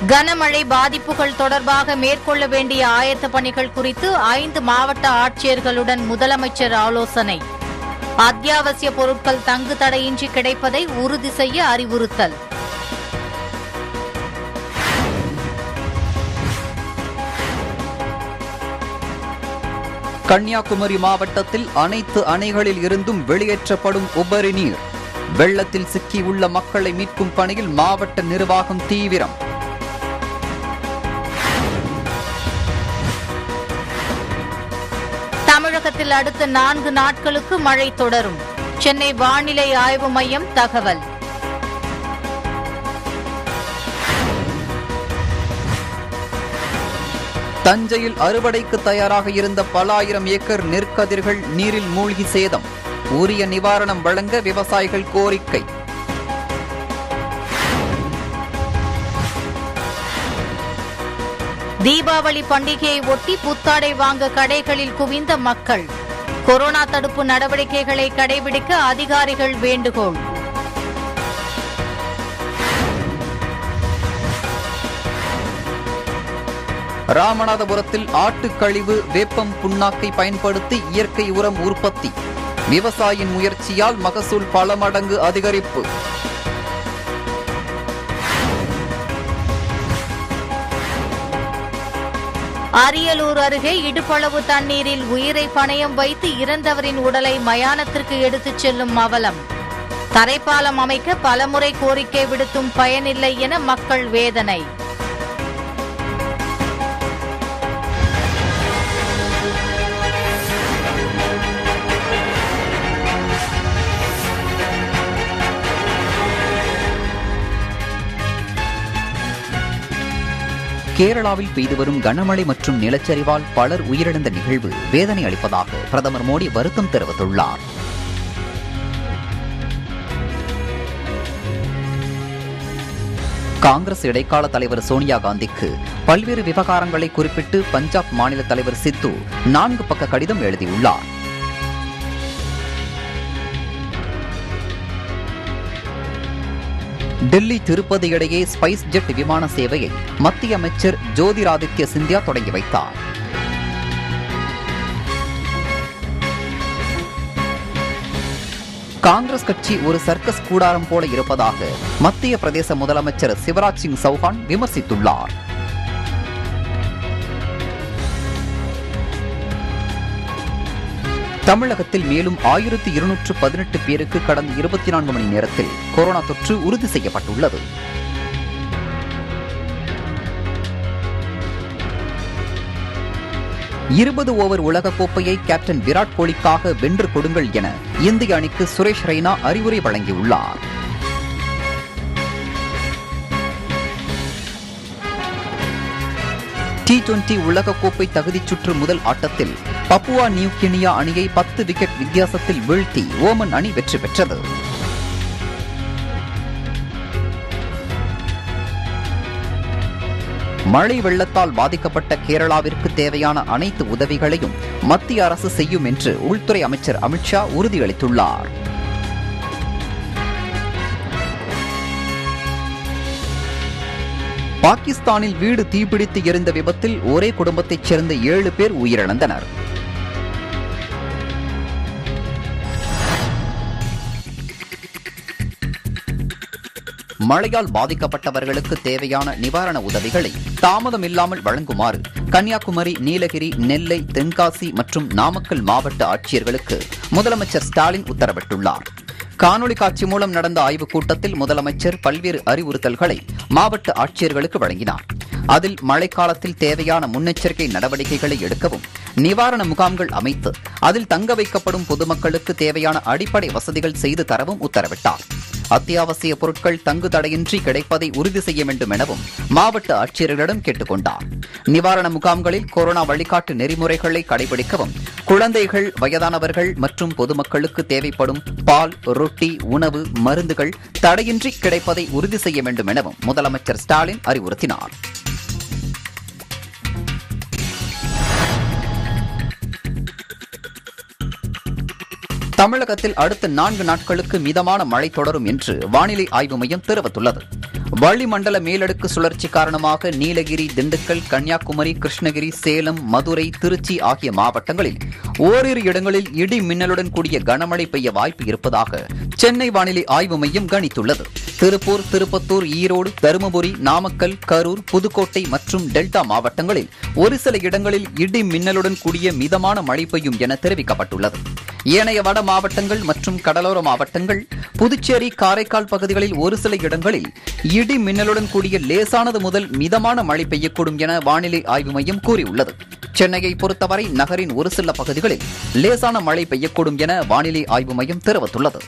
கனமழை பாதிப்புகள் தொடர்பாக மேற்கொள்ள வேண்டிய ஆயத்த பணிகள் குறித்து ஐந்து மாவட்ட ஆட்சியர்களுடன் முதலமைச்சர் ஆலோசனை அத்தியாவசிய பொருட்கள் தங்கு தடையின்றி கிடைப்பதை உறுதி செய்ய அறிவுறுத்தல் கன்னியாகுமரி மாவட்டத்தில் அனைத்து அணைகளில் இருந்தும் வெளியேற்றப்படும் உபரி நீர் வெள்ளத்தில் சிக்கியுள்ள மக்களை மீட்கும் பணியில் மாவட்ட நிர்வாகம் தீவிரம் தமிழகத்தில் அடுத்த நான்கு நாட்களுக்கு மழை தொடரும் சென்னை வானிலை ஆய்வு மையம் தகவல் தஞ்சையில் அறுவடைக்கு தயாராக இருந்த பல ஆயிரம் ஏக்கர் நெற்கதிர்கள் நீரில் மூழ்கி சேதம் உரிய நிவாரணம் வழங்க விவசாயிகள் கோரிக்கை தீபாவளி பண்டிகையை ஒட்டி புத்தாடை வாங்க கடைகளில் குவிந்த மக்கள் கொரோனா தடுப்பு நடவடிக்கைகளை கடைபிடிக்க அதிகாரிகள் வேண்டுகோள் ராமநாதபுரத்தில் ஆட்டுக்கழிவு வேப்பம் புண்ணாக்கை பயன்படுத்தி இயற்கை உரம் உற்பத்தி விவசாயியின் முயற்சியால் மகசூல் பல மடங்கு அதிகரிப்பு அரியலூர் அருகே இடுப்பளவு தண்ணீரில் உயிரை பணயம் வைத்து இறந்தவரின் உடலை மயானத்திற்கு எடுத்துச் செல்லும் அவலம் தரைப்பாலம் அமைக்க பலமுறை கோரிக்கை விடுத்தும் பயனில்லை என மக்கள் வேதனை கேரளாவில் பெய்து வரும் கனமழை மற்றும் நிலச்சரிவால் பலர் உயிரிழந்த நிகழ்வு வேதனை அளிப்பதாக பிரதமர் மோடி வருத்தம் தெரிவித்துள்ளார் காங்கிரஸ் இடைக்கால தலைவர் சோனியா காந்திக்கு பல்வேறு விவகாரங்களை குறிப்பிட்டு பஞ்சாப் மாநில தலைவர் சித்து நான்கு பக்க கடிதம் எழுதியுள்ளார் டெல்லி திருப்பதி இடையே ஸ்பைஸ் ஜெட் விமான சேவையை மத்திய அமைச்சர் ஜோதிராதித்ய சிந்தியா தொடங்கி வைத்தார் காங்கிரஸ் கட்சி ஒரு சர்க்கஸ் கூடாரம் போல இருப்பதாக மத்திய பிரதேச முதலமைச்சர் சிவராஜ் சிங் சௌஹான் விமர்சித்துள்ளார் தமிழகத்தில் மேலும் ஆயிரத்தி இருநூற்று பதினெட்டு பேருக்கு கடந்த இருபத்தி நான்கு மணி நேரத்தில் கொரோனா தொற்று உறுதி செய்யப்பட்டுள்ளது இருபது ஓவர் உலகக்கோப்பையை கேப்டன் விராட் கோலிக்காக வென்று கொடுங்கள் என இந்திய அணிக்கு சுரேஷ் ரெய்னா அறிவுரை வழங்கியுள்ளார் டி டுவெண்டி உலகக்கோப்பை தகுதிச் சுற்று முதல் ஆட்டத்தில் பப்புவா நியூ கினியா அணியை பத்து விக்கெட் வித்தியாசத்தில் வீழ்த்தி ஓமன் அணி வெற்றி பெற்றது மழை வெள்ளத்தால் பாதிக்கப்பட்ட கேரளாவிற்கு தேவையான அனைத்து உதவிகளையும் மத்திய அரசு செய்யும் என்று உள்துறை அமைச்சர் அமித்ஷா உறுதியளித்துள்ளார் பாகிஸ்தானில் வீடு தீப்பிடித்து எரிந்த விபத்தில் ஒரே குடும்பத்தைச் சேர்ந்த ஏழு பேர் உயிரிழந்தனர் மழையால் பாதிக்கப்பட்டவர்களுக்கு தேவையான நிவாரண உதவிகளை தாமதம் இல்லாமல் வழங்குமாறு கன்னியாகுமரி நீலகிரி நெல்லை தென்காசி மற்றும் நாமக்கல் மாவட்ட ஆட்சியர்களுக்கு முதலமைச்சர் ஸ்டாலின் உத்தரவிட்டுள்ளார் காணொலி காட்சி மூலம் நடந்த ஆய்வுக் கூட்டத்தில் முதலமைச்சர் பல்வேறு அறிவுறுத்தல்களை மாவட்ட ஆட்சியர்களுக்கு வழங்கினார் அதில் மழைக்காலத்தில் தேவையான முன்னெச்சரிக்கை நடவடிக்கைகளை எடுக்கவும் நிவாரண முகாம்கள் அமைத்து அதில் தங்க வைக்கப்படும் பொதுமக்களுக்கு தேவையான அடிப்படை வசதிகள் செய்து தரவும் உத்தரவிட்டார் அத்தியாவசிய பொருட்கள் தங்கு தடையின்றி கிடைப்பதை உறுதி செய்ய வேண்டும் எனவும் மாவட்ட ஆட்சியர்களிடம் கேட்டுக் கொண்டார் நிவாரண முகாம்களில் கொரோனா வழிகாட்டு நெறிமுறைகளை கடைபிடிக்கவும் குழந்தைகள் வயதானவர்கள் மற்றும் பொதுமக்களுக்கு தேவைப்படும் பால் ரொட்டி உணவு மருந்துகள் தடையின்றி கிடைப்பதை உறுதி செய்ய வேண்டும் எனவும் முதலமைச்சர் ஸ்டாலின் அறிவுறுத்தினார் தமிழகத்தில் அடுத்த நான்கு நாட்களுக்கு மிதமான மழை தொடரும் என்று வானிலை ஆய்வு மையம் தெரிவித்துள்ளது வளிமண்டல மேலடுக்கு சுழற்சி காரணமாக நீலகிரி திண்டுக்கல் கன்னியாகுமரி கிருஷ்ணகிரி சேலம் மதுரை திருச்சி ஆகிய மாவட்டங்களில் ஓரிரு இடங்களில் இடி மின்னலுடன் கூடிய கனமழை பெய்ய வாய்ப்பு இருப்பதாக சென்னை வானிலை ஆய்வு மையம் கணித்துள்ளது திருப்பூர் திருப்பத்தூர் ஈரோடு தருமபுரி நாமக்கல் கரூர் புதுக்கோட்டை மற்றும் டெல்டா மாவட்டங்களில் ஒரு சில இடங்களில் இடி மின்னலுடன் கூடிய மிதமான மழை பெய்யும் என தெரிவிக்கப்பட்டுள்ளது ஏனைய வட மாவட்டங்கள் மற்றும் கடலோர மாவட்டங்கள் புதுச்சேரி காரைக்கால் பகுதிகளில் ஒரு சில இடங்களில் இடி மின்னலுடன் கூடிய லேசானது முதல் மிதமான மழை பெய்யக்கூடும் என வானிலை ஆய்வு மையம் கூறியுள்ளது சென்னையை பொறுத்தவரை நகரின் ஒரு சில பகுதிகளில் லேசான மழை பெய்யக்கூடும் என வானிலை ஆய்வு மையம் தெரிவித்துள்ளது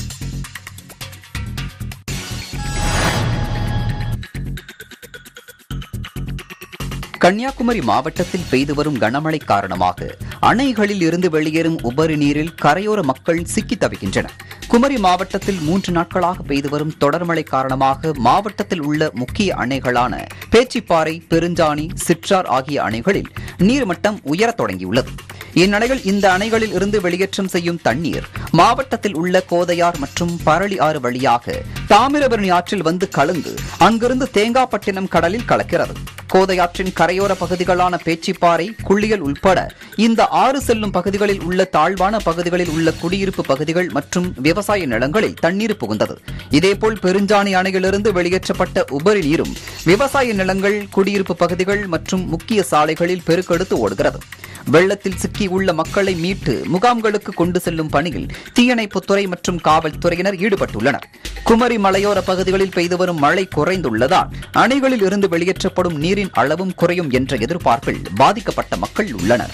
கன்னியாகுமரி மாவட்டத்தில் பெய்து வரும் கனமழை காரணமாக அணைகளில் இருந்து வெளியேறும் உபரி நீரில் கரையோர மக்கள் சிக்கித் தவிக்கின்றனர் குமரி மாவட்டத்தில் மூன்று நாட்களாக பெய்து வரும் தொடர்மழை காரணமாக மாவட்டத்தில் உள்ள முக்கிய அணைகளான பேச்சிப்பாறை பெருஞ்சாணி சிற்றார் ஆகிய அணைகளில் நீர்மட்டம் உயரத் தொடங்கியுள்ளது இந்நிலையில் இந்த அணைகளில் இருந்து வெளியேற்றம் செய்யும் தண்ணீர் மாவட்டத்தில் உள்ள கோதையார் மற்றும் பரளி ஆறு வழியாக தாமிரபரணி ஆற்றில் வந்து கலந்து அங்கிருந்து தேங்காப்பட்டினம் கடலில் கலக்கிறது கோதையாற்றின் கரையோர பகுதிகளான பேச்சிப்பாறை குள்ளியல் உள்பட இந்த ஆறு செல்லும் பகுதிகளில் உள்ள தாழ்வான பகுதிகளில் உள்ள குடியிருப்பு பகுதிகள் மற்றும் விவசாய நிலங்களில் தண்ணீர் புகுந்தது இதேபோல் பெருஞ்சாணி அணையிலிருந்து வெளியேற்றப்பட்ட உபரி நீரும் விவசாய நிலங்கள் குடியிருப்பு பகுதிகள் மற்றும் முக்கிய சாலைகளில் பெருக்கெடுத்து ஓடுகிறது வெள்ளத்தில் சிக்கியுள்ள மக்களை மீட்டு முகாம்களுக்கு கொண்டு செல்லும் பணியில் தீயணைப்புத்துறை மற்றும் காவல்துறையினர் ஈடுபட்டுள்ளனர் குமரி மலையோர பகுதிகளில் பெய்து வரும் மழை குறைந்துள்ளதால் அணைகளில் இருந்து வெளியேற்றப்படும் நீரின் அளவும் குறையும் என்ற எதிர்பார்ப்பில் பாதிக்கப்பட்ட மக்கள் உள்ளனர்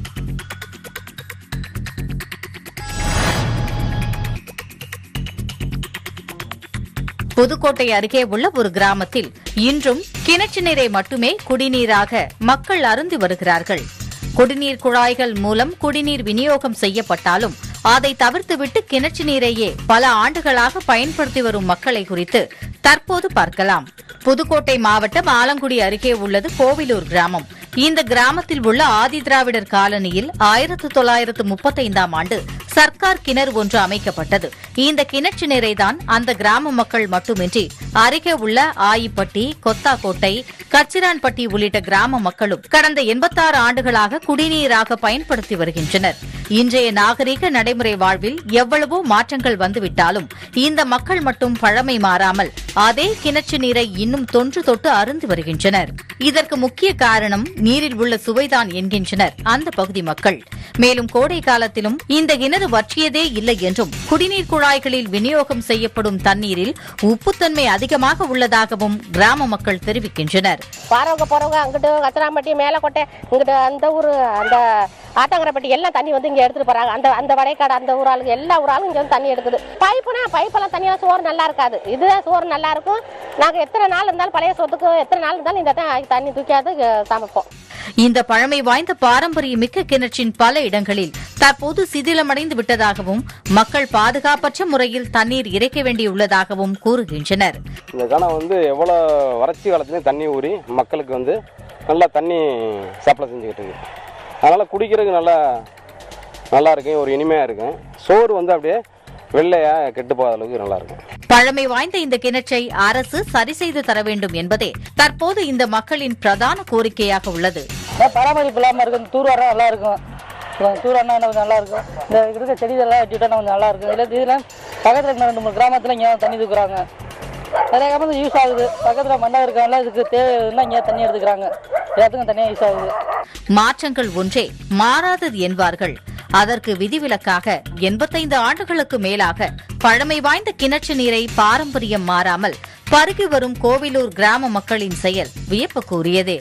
புதுக்கோட்டை அருகே உள்ள ஒரு கிராமத்தில் இன்றும் கிணற்று நீரை மட்டுமே குடிநீராக மக்கள் அருந்தி வருகிறார்கள் குடிநீர் குழாய்கள் மூலம் குடிநீர் விநியோகம் செய்யப்பட்டாலும் அதை தவிர்த்துவிட்டு கிணற்று நீரையே பல ஆண்டுகளாக பயன்படுத்தி வரும் மக்களை குறித்து தற்போது பார்க்கலாம் புதுக்கோட்டை மாவட்டம் ஆலங்குடி அருகே உள்ளது கோவிலூர் கிராமம் இந்த கிராமத்தில் உள்ள ஆதிதிராவிடர் காலனியில் ஆயிரத்து தொள்ளாயிரத்து முப்பத்தைந்தாம் ஆண்டு சர்க்கார் கிணறு ஒன்று அமைக்கப்பட்டது இந்த கிணற்று நீரைதான் அந்த கிராம மக்கள் மட்டுமின்றி அருகே உள்ள ஆயிப்பட்டி கொத்தாக்கோட்டை கச்சிரான்பட்டி உள்ளிட்ட கிராம மக்களும் கடந்த எண்பத்தாறு ஆண்டுகளாக குடிநீராக பயன்படுத்தி வருகின்றனர் இன்றைய நாகரிக நடைமுறை வாழ்வில் எவ்வளவோ மாற்றங்கள் வந்துவிட்டாலும் இந்த மக்கள் மட்டும் பழமை மாறாமல் அதே கிணற்று நீரை இன்னும் தொன்று தொட்டு அருந்து வருகின்றனர் இதற்கு முக்கிய காரணம் நீரில் உள்ள சுவைதான் என்கின்றனர் அந்த பகுதி மக்கள் மேலும் கோடை காலத்திலும் இந்த கிணறு வற்றியதே இல்லை என்றும் குடிநீர் குழாய்களில் விநியோகம் செய்யப்படும் தண்ணீரில் உப்புத்தன்மை அதிகமாக உள்ளதாகவும் கிராம மக்கள் தெரிவிக்கின்றனர் வரவங்க போறவங்க அங்கிட்டு கச்சராம்பட்டி மேலக்கோட்டை இங்கிட்டு அந்த ஊர் அந்த ஆத்தங்கரப்பட்டி எல்லாம் தண்ணி வந்து இங்க எடுத்துட்டு போறாங்க அந்த அந்த வடைக்காடு அந்த ஊர் ஆளுங்க எல்லா ஊர் ஆளுங்க இங்க வந்து தண்ணி எடுக்குது பைப்புனா பைப்பெல்லாம் தண்ணியெல்லாம் சோறு நல்லா இருக்காது இதுதான் சோறு நல்லா இருக்கும் நாங்க எத்தனை நாள் இருந்தாலும் பழைய சொத்துக்கு எத்தனை நாள் இருந்தாலும் இந்த தான் தண்ணி தூக்கியாவது அஹ், சமைப்போம் இந்த பழமை வாய்ந்த பாரம்பரியமிக்க கிணற்றின் பல இடங்களில் தற்போது சிதிலமடைந்து விட்டதாகவும் மக்கள் பாதுகாப்பற்ற முறையில் தண்ணீர் இறைக்க வேண்டியுள்ளதாகவும் கூறுகின்றனர் இந்த கணம் வந்து எவ்வளோ வறட்சி காலத்துலையும் தண்ணி ஊறி மக்களுக்கு வந்து நல்லா தண்ணி சப்ளை செஞ்சுக்கிட்டு இருக்கு அதனால் குடிக்கிறதுக்கு நல்லா நல்லா இருக்கும் ஒரு இனிமையாக இருக்கும் சோறு வந்து அப்படியே வெள்ளையாக கெட்டு போகாத அளவுக்கு நல்லா இருக்கும் பழமை வாய்ந்த இந்த கிணற்றை அரசு சரி செய்து தர வேண்டும் என்பதே தற்போது இந்த மக்களின் பிரதான கோரிக்கையாக உள்ளது அதான் பராமரிப்பு இல்லாமல் இருக்கும் தூர்வாரம் நல்லா இருக்கும் கொஞ்சம் தூர்வாரினா கொஞ்சம் நல்லா இருக்கும் இந்த இருக்க செடிகளெல்லாம் வச்சுட்டா கொஞ்சம் நல்லா இருக்கும் இதில் இதில் பக்கத்தில் இருக்க ரெண்டு மூணு கிராமத்தில் இங்கே தண்ணி தூக்குறாங்க நிறைய கிராமத்தில் யூஸ் ஆகுது பக்கத்தில் மண்டபம் இருக்காங்களா இதுக்கு தேவைன்னா இங்கே தண்ணி எடுத்துக்கிறாங்க எல்லாத்துக்கும் தனியாக யூஸ் ஆகுது மாற்றங்கள் ஒன்றே மாறாதது என்பார்கள் அதற்கு விதிவிலக்காக எண்பத்தைந்து ஆண்டுகளுக்கு மேலாக பழமை வாய்ந்த கிணற்று நீரை பாரம்பரியம் மாறாமல் பருகி வரும் கோவிலூர் கிராம மக்களின் செயல் வியப்புக்குரியதே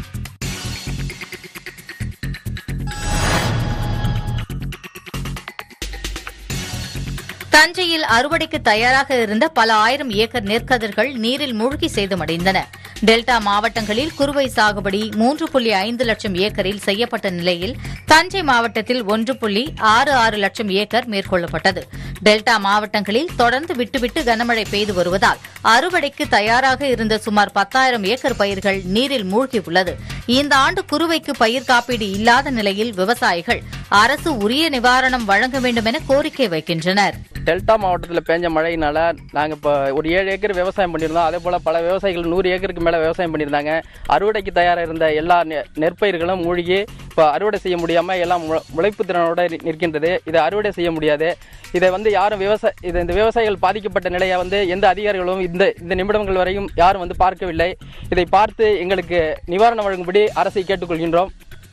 தஞ்சையில் அறுவடைக்கு தயாராக இருந்த பல ஆயிரம் ஏக்கர் நெற்கதிர்கள் நீரில் மூழ்கி சேதமடைந்தன டெல்டா மாவட்டங்களில் குறுவை சாகுபடி மூன்று புள்ளி ஐந்து லட்சம் ஏக்கரில் செய்யப்பட்ட நிலையில் தஞ்சை மாவட்டத்தில் ஒன்று புள்ளி ஆறு ஆறு லட்சம் ஏக்கர் மேற்கொள்ளப்பட்டது டெல்டா மாவட்டங்களில் தொடர்ந்து விட்டுவிட்டு கனமழை பெய்து வருவதால் அறுவடைக்கு தயாராக இருந்த சுமார் பத்தாயிரம் ஏக்கர் பயிர்கள் நீரில் மூழ்கியுள்ளது இந்த ஆண்டு குறுவைக்கு பயிர் காப்பீடு இல்லாத நிலையில் விவசாயிகள் அரசு உரிய நிவாரணம் வழங்க வேண்டும் என கோரிக்கை வைக்கின்றனர் டெல்டா மாவட்டத்தில் பேஞ்ச மழையினால நாங்கள் இப்போ ஒரு ஏழு ஏக்கர் விவசாயம் பண்ணியிருந்தோம் அதே போல் பல விவசாயிகள் நூறு ஏக்கருக்கு மேலே விவசாயம் பண்ணியிருந்தாங்க அறுவடைக்கு தயாராக இருந்த எல்லா நெ- நெற்பயிர்களும் மூழ்கி இப்போ அறுவடை செய்ய முடியாமல் எல்லாம் மு- முளைப்பு திறனோட நி- நிற்கின்றது இதை அறுவடை செய்ய முடியாது இதை வந்து யாரும் விவசாய இது இந்த விவசாயிகள் பாதிக்கப்பட்ட நிலையை வந்து எந்த அதிகாரிகளும் இந்த இந்த நிமிடங்கள் வரையும் யாரும் வந்து பார்க்கவில்லை இதை பார்த்து எங்களுக்கு நிவாரணம் வழங்கும்படி அரசை கேட்டுக்கொள்கின்றோம்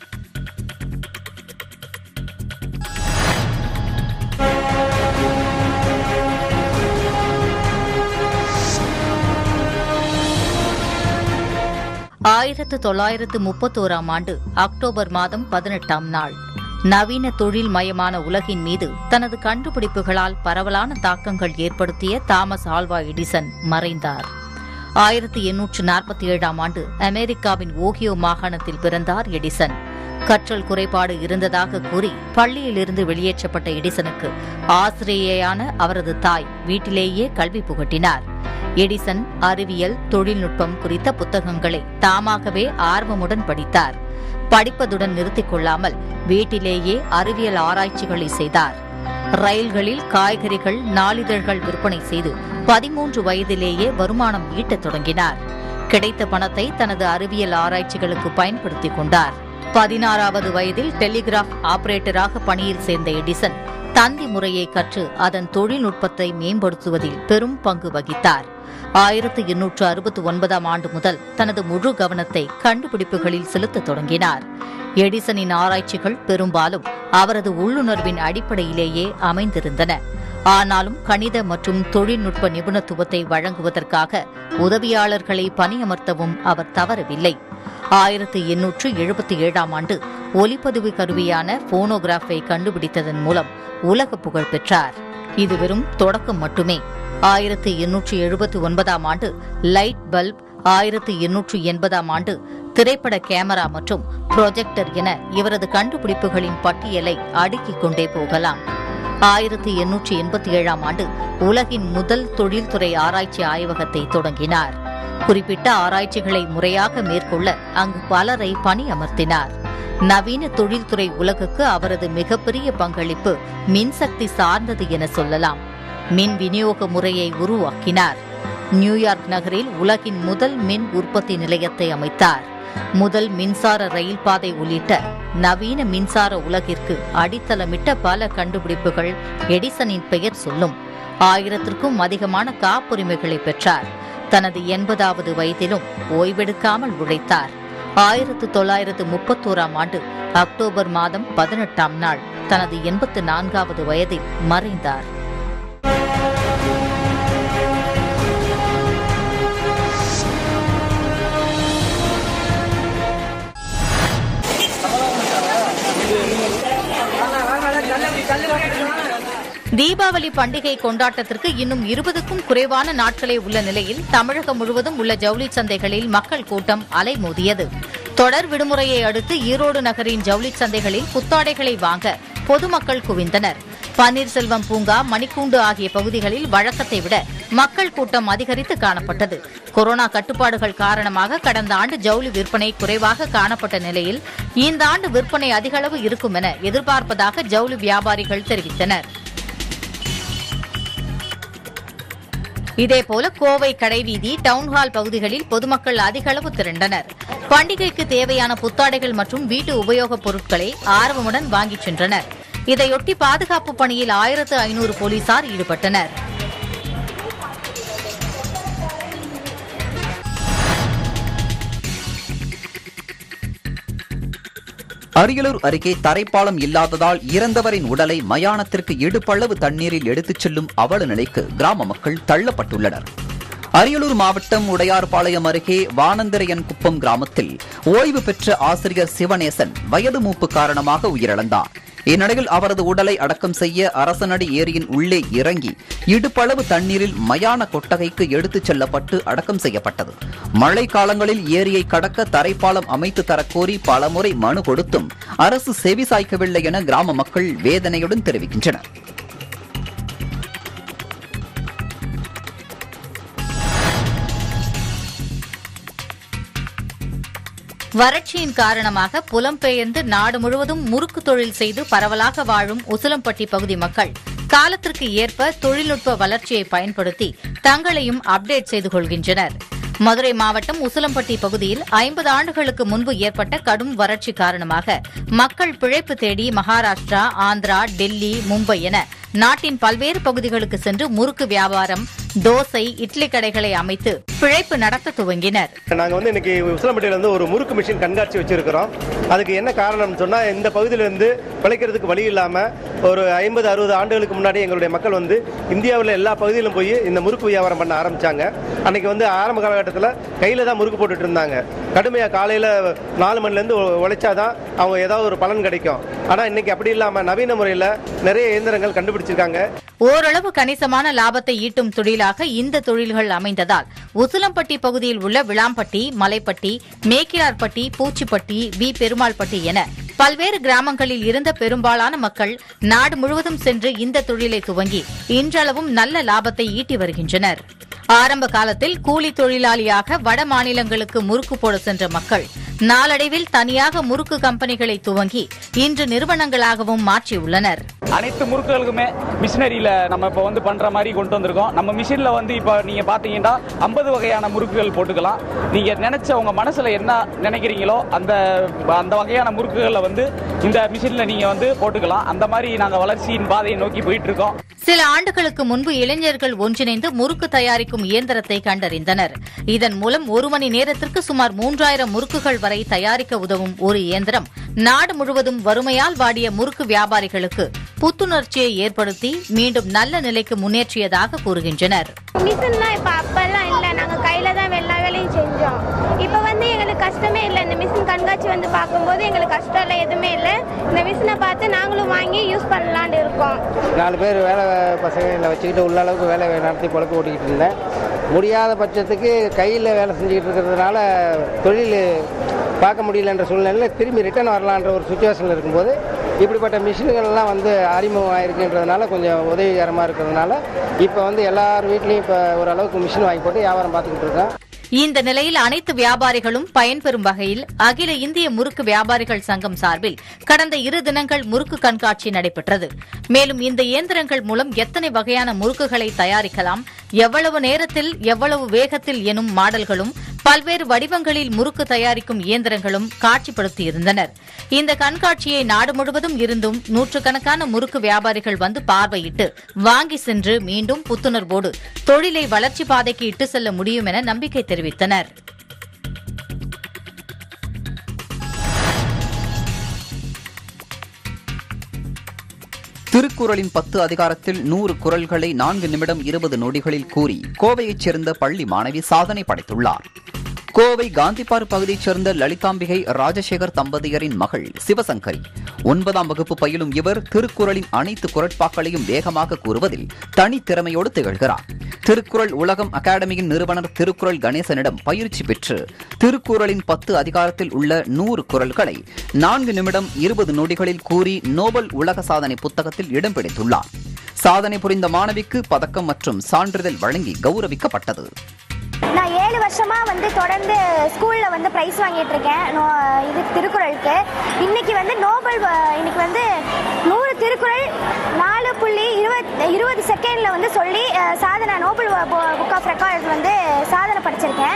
ஆயிரத்து தொள்ளாயிரத்து முப்பத்தோராம் ஆண்டு அக்டோபர் மாதம் பதினெட்டாம் நாள் நவீன தொழில் மயமான உலகின் மீது தனது கண்டுபிடிப்புகளால் பரவலான தாக்கங்கள் ஏற்படுத்திய தாமஸ் ஆல்வா எடிசன் மறைந்தார் ஆயிரத்தி எண்ணூற்று நாற்பத்தி ஏழாம் ஆண்டு அமெரிக்காவின் ஓகியோ மாகாணத்தில் பிறந்தார் எடிசன் கற்றல் குறைபாடு இருந்ததாக கூறி பள்ளியிலிருந்து வெளியேற்றப்பட்ட எடிசனுக்கு ஆசிரியையான அவரது தாய் வீட்டிலேயே கல்வி புகட்டினார் எடிசன் அறிவியல் தொழில்நுட்பம் குறித்த புத்தகங்களை தாமாகவே ஆர்வமுடன் படித்தார் படிப்பதுடன் நிறுத்திக் கொள்ளாமல் வீட்டிலேயே அறிவியல் ஆராய்ச்சிகளை செய்தார் ரயில்களில் காய்கறிகள் நாளிதழ்கள் விற்பனை செய்து பதிமூன்று வயதிலேயே வருமானம் ஈட்டத் தொடங்கினார் கிடைத்த பணத்தை தனது அறிவியல் ஆராய்ச்சிகளுக்கு பயன்படுத்திக் கொண்டார் பதினாறாவது வயதில் டெலிகிராஃப் ஆபரேட்டராக பணியில் சேர்ந்த எடிசன் தந்தி முறையை கற்று அதன் தொழில்நுட்பத்தை மேம்படுத்துவதில் பெரும் பங்கு வகித்தார் ஆயிரத்து எண்ணூற்று அறுபத்தி ஒன்பதாம் ஆண்டு முதல் தனது முழு கவனத்தை கண்டுபிடிப்புகளில் செலுத்தத் தொடங்கினார் எடிசனின் ஆராய்ச்சிகள் பெரும்பாலும் அவரது உள்ளுணர்வின் அடிப்படையிலேயே அமைந்திருந்தன ஆனாலும் கணித மற்றும் தொழில்நுட்ப நிபுணத்துவத்தை வழங்குவதற்காக உதவியாளர்களை பணியமர்த்தவும் அவர் தவறவில்லை ஆயிரத்து எண்ணூற்று எழுபத்தி ஏழாம் ஆண்டு ஒலிப்பதிவு கருவியான போனோகிராஃபை கண்டுபிடித்ததன் மூலம் உலக புகழ் பெற்றார் இது வெறும் தொடக்கம் மட்டுமே ஆயிரத்து எண்ணூற்று எழுபத்தி ஒன்பதாம் ஆண்டு லைட் பல்ப் ஆயிரத்து எண்ணூற்று எண்பதாம் ஆண்டு திரைப்பட கேமரா மற்றும் ப்ரொஜெக்டர் என இவரது கண்டுபிடிப்புகளின் பட்டியலை அடுக்கிக் கொண்டே போகலாம் ஆயிரத்தி எண்ணூற்றி எண்பத்தி ஏழாம் ஆண்டு உலகின் முதல் தொழில்துறை ஆராய்ச்சி ஆய்வகத்தை தொடங்கினார் குறிப்பிட்ட ஆராய்ச்சிகளை முறையாக மேற்கொள்ள அங்கு பலரை பணியமர்த்தினார் நவீன தொழில்துறை உலகுக்கு அவரது மிகப்பெரிய பங்களிப்பு மின்சக்தி சார்ந்தது என சொல்லலாம் மின் விநியோக முறையை உருவாக்கினார் நியூயார்க் நகரில் உலகின் முதல் மின் உற்பத்தி நிலையத்தை அமைத்தார் முதல் மின்சார ரயில் பாதை உள்ளிட்ட நவீன மின்சார உலகிற்கு அடித்தளமிட்ட பல கண்டுபிடிப்புகள் எடிசனின் பெயர் சொல்லும் ஆயிரத்திற்கும் அதிகமான காப்புரிமைகளை பெற்றார் தனது எண்பதாவது வயதிலும் ஓய்வெடுக்காமல் உழைத்தார் ஆயிரத்து தொள்ளாயிரத்து முப்பத்தோராம் ஆண்டு அக்டோபர் மாதம் பதினெட்டாம் நாள் தனது எண்பத்து நான்காவது வயதில் மறைந்தார் தீபாவளி பண்டிகை கொண்டாட்டத்திற்கு இன்னும் இருபதுக்கும் குறைவான நாட்களே உள்ள நிலையில் தமிழகம் முழுவதும் உள்ள ஜவுளி சந்தைகளில் மக்கள் கூட்டம் அலைமோதியது தொடர் விடுமுறையை அடுத்து ஈரோடு நகரின் ஜவுளி சந்தைகளில் புத்தாடைகளை வாங்க பொதுமக்கள் குவிந்தனர் பன்னீர்செல்வம் பூங்கா மணிக்கூண்டு ஆகிய பகுதிகளில் வழக்கத்தை விட மக்கள் கூட்டம் அதிகரித்து காணப்பட்டது கொரோனா கட்டுப்பாடுகள் காரணமாக கடந்த ஆண்டு ஜவுளி விற்பனை குறைவாக காணப்பட்ட நிலையில் இந்த ஆண்டு விற்பனை அதிகளவு இருக்கும் என எதிர்பார்ப்பதாக ஜவுளி வியாபாரிகள் தெரிவித்தனர் இதேபோல கோவை கடைவீதி டவுன்ஹால் பகுதிகளில் பொதுமக்கள் அதிக அளவு திரண்டனர் பண்டிகைக்கு தேவையான புத்தாடைகள் மற்றும் வீட்டு உபயோகப் பொருட்களை ஆர்வமுடன் வாங்கிச் சென்றனர் இதையொட்டி பாதுகாப்பு பணியில் ஆயிரத்து ஐநூறு போலீசார் ஈடுபட்டனர் அரியலூர் அருகே தரைப்பாலம் இல்லாததால் இறந்தவரின் உடலை மயானத்திற்கு இடுப்பளவு தண்ணீரில் எடுத்துச் செல்லும் அவல நிலைக்கு கிராம மக்கள் தள்ளப்பட்டுள்ளனர் அரியலூர் மாவட்டம் உடையார்பாளையம் அருகே வானந்திரையன் குப்பம் கிராமத்தில் ஓய்வு பெற்ற ஆசிரியர் சிவநேசன் வயது மூப்பு காரணமாக உயிரிழந்தார் இந்நிலையில் அவரது உடலை அடக்கம் செய்ய அரசனடி ஏரியின் உள்ளே இறங்கி இடுப்பளவு தண்ணீரில் மயான கொட்டகைக்கு எடுத்துச் செல்லப்பட்டு அடக்கம் செய்யப்பட்டது மழை காலங்களில் ஏரியை கடக்க தரைப்பாலம் அமைத்து தரக்கோரி பலமுறை மனு கொடுத்தும் அரசு செவி சாய்க்கவில்லை என கிராம மக்கள் வேதனையுடன் தெரிவிக்கின்றனர் வறட்சியின் காரணமாக புலம்பெயர்ந்து நாடு முழுவதும் முறுக்கு தொழில் செய்து பரவலாக வாழும் உசிலம்பட்டி பகுதி மக்கள் காலத்திற்கு ஏற்ப தொழில்நுட்ப வளர்ச்சியை பயன்படுத்தி தங்களையும் அப்டேட் செய்து கொள்கின்றனர் மதுரை மாவட்டம் உசிலம்பட்டி பகுதியில் ஐம்பது ஆண்டுகளுக்கு முன்பு ஏற்பட்ட கடும் வறட்சி காரணமாக மக்கள் பிழைப்பு தேடி மகாராஷ்டிரா ஆந்திரா டெல்லி மும்பை என நாட்டின் பல்வேறு பகுதிகளுக்கு சென்று முறுக்கு வியாபாரம் தோசை இட்லி கடைகளை அமைத்து பிழைப்பு நடத்த துவங்கினர் நாங்கள் வந்து இன்னைக்கு உசிலம்பட்டியில் வந்து ஒரு முறுக்கு மிஷின் கண்காட்சி வச்சிருக்கிறோம் அதுக்கு என்ன காரணம்னு சொன்னால் இந்த பகுதியிலேருந்து பிழைக்கிறதுக்கு வழி இல்லாமல் ஒரு ஐம்பது அறுபது ஆண்டுகளுக்கு முன்னாடி எங்களுடைய மக்கள் வந்து இந்தியாவில் எல்லா பகுதியிலும் போய் இந்த முறுக்கு வியாபாரம் பண்ண ஆரம்பிச்சாங்க அன்னைக்கு வந்து ஆரம்ப காலகட்டத்தில் கையில் தான் முறுக்கு போட்டுட்டு இருந்தாங்க கடுமையாக காலையில் நாலு மணிலேருந்து உழைச்சாதான் அவங்க ஏதாவது ஒரு பலன் கிடைக்கும் ஆனால் இன்னைக்கு அப்படி இல்லாமல் நவீன முறையில் நிறைய இயந்திரங்கள் கண்டுபிடிச்சிருக்காங்க ஓரளவு கணிசமான லாபத்தை ஈட்டும் தொழிலாக இந்த தொழில்கள் அமைந்ததால் உசிலம்பட்டி பகுதியில் உள்ள விளாம்பட்டி மலைப்பட்டி மேக்கியார்பட்டி பூச்சிப்பட்டி வி பெருமாள்பட்டி என பல்வேறு கிராமங்களில் இருந்த பெரும்பாலான மக்கள் நாடு முழுவதும் சென்று இந்த தொழிலை துவங்கி இன்றளவும் நல்ல லாபத்தை ஈட்டி வருகின்றனர் ஆரம்ப காலத்தில் கூலி தொழிலாளியாக வட மாநிலங்களுக்கு முறுக்கு போட சென்ற மக்கள் நாளடைவில் தனியாக முறுக்கு கம்பெனிகளை துவங்கி இன்று நிறுவனங்களாகவும் மாற்றியுள்ளனர் அனைத்து முறுக்குகளுக்குமே மிஷினரியில் நம்ம இப்போ வந்து பண்ணுற மாதிரி கொண்டு வந்திருக்கோம் நம்ம மிஷினில் வந்து இப்போ நீங்கள் பார்த்தீங்கன்னா ஐம்பது வகையான முறுக்குகள் போட்டுக்கலாம் நீங்கள் நினச்ச உங்கள் மனசில் என்ன நினைக்கிறீங்களோ அந்த அந்த வகையான முறுக்குகளை வந்து இந்த மிஷினில் நீங்கள் வந்து போட்டுக்கலாம் அந்த மாதிரி நாங்கள் வளர்ச்சியின் பாதையை நோக்கி போயிட்டு இருக்கோம் சில ஆண்டுகளுக்கு முன்பு இளைஞர்கள் ஒன்றிணைந்து முறுக்கு தயாரிக்கும் இயந்திரத்தை கண்டறிந்தனர் இதன் மூலம் ஒரு மணி நேரத்திற்கு சுமார் மூன்றாயிரம் முறுக்குகள் வரை தயாரிக்க உதவும் ஒரு இயந்திரம் நாடு முழுவதும் வறுமையால் வாடிய முறுக்கு வியாபாரிகளுக்கு புத்துணர்ச்சியை ஏற்படுத்தி மீண்டும் நல்ல நிலைக்கு முன்னேற்றியதாக கூறுகின்றனர் மிஷின்லாம் இப்போ அப்பெல்லாம் இல்லை நாங்கள் கையில் தான் எல்லா வேலையும் செஞ்சோம் இப்போ வந்து எங்களுக்கு கஷ்டமே இல்லை இந்த மிஷின் கண்காட்சி வந்து பார்க்கும்போது எங்களுக்கு கஷ்டம் இல்லை எதுவுமே இல்லை இந்த மிஷினை பார்த்து நாங்களும் வாங்கி யூஸ் பண்ணலான்னு இருக்கோம் நாலு பேர் வேலை பசங்களை வச்சுக்கிட்டு உள்ள அளவுக்கு வேலை நடத்தி பொழப்பு ஓட்டிக்கிட்டு இருந்தேன் முடியாத பட்சத்துக்கு கையில் வேலை செஞ்சுக்கிட்டு இருக்கிறதுனால தொழில் பார்க்க முடியலன்ற சூழ்நிலையில் திரும்பி ரிட்டர்ன் வரலான்ற ஒரு சுச்சுவேஷனில் இருக்கும்போது இப்படிப்பட்ட மிஷின்கள்லாம் வந்து அறிமுகம் ஆயிருக்குன்றதுனால கொஞ்சம் உதவிகரமாக இருக்கிறதுனால இப்போ வந்து எல்லார் வீட்லேயும் இப்போ ஓரளவுக்கு மிஷின் வாங்கி போட்டு வியாபாரம் பார்த்துக்கிட்டு இருக்கோம் இந்த நிலையில் அனைத்து வியாபாரிகளும் பயன்பெறும் வகையில் அகில இந்திய முறுக்கு வியாபாரிகள் சங்கம் சார்பில் கடந்த இரு தினங்கள் முறுக்கு கண்காட்சி நடைபெற்றது மேலும் இந்த இயந்திரங்கள் மூலம் எத்தனை வகையான முறுக்குகளை தயாரிக்கலாம் எவ்வளவு நேரத்தில் எவ்வளவு வேகத்தில் எனும் மாடல்களும் பல்வேறு வடிவங்களில் முறுக்கு தயாரிக்கும் இயந்திரங்களும் காட்சிப்படுத்தியிருந்தனர் இந்த கண்காட்சியை நாடு முழுவதும் இருந்தும் நூற்றுக்கணக்கான முறுக்கு வியாபாரிகள் வந்து பார்வையிட்டு வாங்கி சென்று மீண்டும் புத்துணர்வோடு தொழிலை வளர்ச்சி பாதைக்கு இட்டு செல்ல முடியும் என நம்பிக்கை தெரிவித்தனர் திருக்குறளின் பத்து அதிகாரத்தில் நூறு குறள்களை நான்கு நிமிடம் இருபது நொடிகளில் கூறி கோவையைச் சேர்ந்த பள்ளி மாணவி சாதனை படைத்துள்ளார் கோவை காந்திபார் பகுதியைச் சேர்ந்த லலிதாம்பிகை ராஜசேகர் தம்பதியரின் மகள் சிவசங்கரி ஒன்பதாம் வகுப்பு பயிலும் இவர் திருக்குறளின் அனைத்து குரட்பாக்களையும் வேகமாக கூறுவதில் தனித்திறமையோடு திகழ்கிறார் திருக்குறள் உலகம் அகாடமியின் நிறுவனர் திருக்குறள் கணேசனிடம் பயிற்சி பெற்று திருக்குறளின் பத்து அதிகாரத்தில் உள்ள நூறு குறள்களை நான்கு நிமிடம் இருபது நொடிகளில் கூறி நோபல் உலக சாதனை புத்தகத்தில் இடம் பிடித்துள்ளார் சாதனை புரிந்த மாணவிக்கு பதக்கம் மற்றும் சான்றிதழ் வழங்கி கௌரவிக்கப்பட்டது நான் ஏழு வருஷமா வந்து தொடர்ந்து ஸ்கூல்ல வந்து ப்ரைஸ் வாங்கிட்டு இருக்கேன் நோ- இது திருக்குறளுக்கு இன்னைக்கு வந்து நோபல் வ- இன்னைக்கு வந்து நூறு திருக்குறள் நாலு புள்ளி இருபத் இருபது செகண்ட்ல வந்து சொல்லி அஹ், சாதனை நோபல் புக் ஆஃப் ரெக்கார்ட்ஸ் வந்து சாதனை படிச்சிருக்கேன்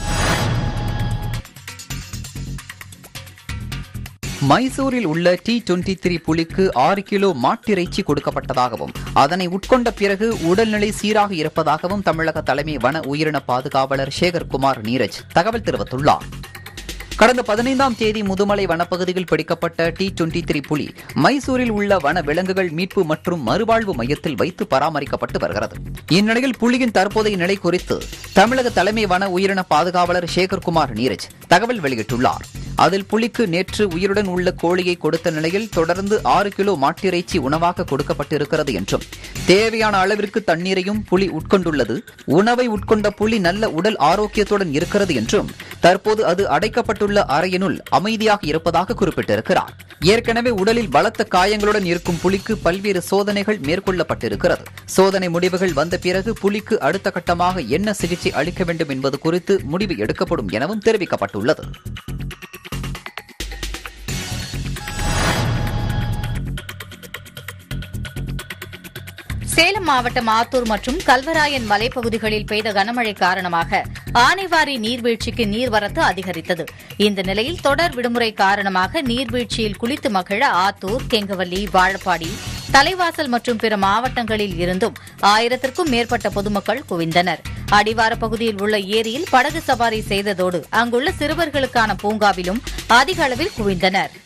மைசூரில் உள்ள டி டுவெண்டி த்ரீ புலிக்கு ஆறு கிலோ மாட்டிறைச்சி கொடுக்கப்பட்டதாகவும் அதனை உட்கொண்ட பிறகு உடல்நிலை சீராக இருப்பதாகவும் தமிழக தலைமை வன உயிரின பாதுகாவலர் சேகர்குமார் நீரஜ் தகவல் தெரிவித்துள்ளார் கடந்த பதினைந்தாம் தேதி முதுமலை வனப்பகுதியில் பிடிக்கப்பட்ட டி டுவெண்டி த்ரீ புலி மைசூரில் உள்ள வன விலங்குகள் மீட்பு மற்றும் மறுவாழ்வு மையத்தில் வைத்து பராமரிக்கப்பட்டு வருகிறது இந்நிலையில் புலியின் தற்போதைய நிலை குறித்து தமிழக தலைமை வன உயிரின பாதுகாவலர் சேகர்குமார் நீரஜ் தகவல் வெளியிட்டுள்ளார் அதில் புலிக்கு நேற்று உயிருடன் உள்ள கோழியை கொடுத்த நிலையில் தொடர்ந்து ஆறு கிலோ மாட்டிறைச்சி உணவாக கொடுக்கப்பட்டிருக்கிறது என்றும் தேவையான அளவிற்கு தண்ணீரையும் புலி உட்கொண்டுள்ளது உணவை உட்கொண்ட புலி நல்ல உடல் ஆரோக்கியத்துடன் இருக்கிறது என்றும் தற்போது அது அடைக்கப்பட்டுள்ள அறையினுள் அமைதியாக இருப்பதாக குறிப்பிட்டிருக்கிறார் ஏற்கனவே உடலில் பலத்த காயங்களுடன் இருக்கும் புலிக்கு பல்வேறு சோதனைகள் மேற்கொள்ளப்பட்டிருக்கிறது சோதனை முடிவுகள் வந்த பிறகு புலிக்கு அடுத்த கட்டமாக என்ன சிகிச்சை அளிக்க வேண்டும் என்பது குறித்து முடிவு எடுக்கப்படும் எனவும் தெரிவிக்கப்பட்டுள்ளது சேலம் மாவட்டம் ஆத்தூர் மற்றும் கல்வராயன் மலைப்பகுதிகளில் பெய்த கனமழை காரணமாக ஆனைவாரி நீர்வீழ்ச்சிக்கு நீர்வரத்து அதிகரித்தது இந்த நிலையில் தொடர் விடுமுறை காரணமாக நீர்வீழ்ச்சியில் குளித்து மகிழ ஆத்தூர் கெங்கவல்லி வாழப்பாடி தலைவாசல் மற்றும் பிற மாவட்டங்களில் இருந்தும் ஆயிரத்திற்கும் மேற்பட்ட பொதுமக்கள் குவிந்தனர் அடிவார பகுதியில் உள்ள ஏரியில் படகு சவாரி செய்ததோடு அங்குள்ள சிறுவர்களுக்கான பூங்காவிலும் அதிக அளவில் குவிந்தனர்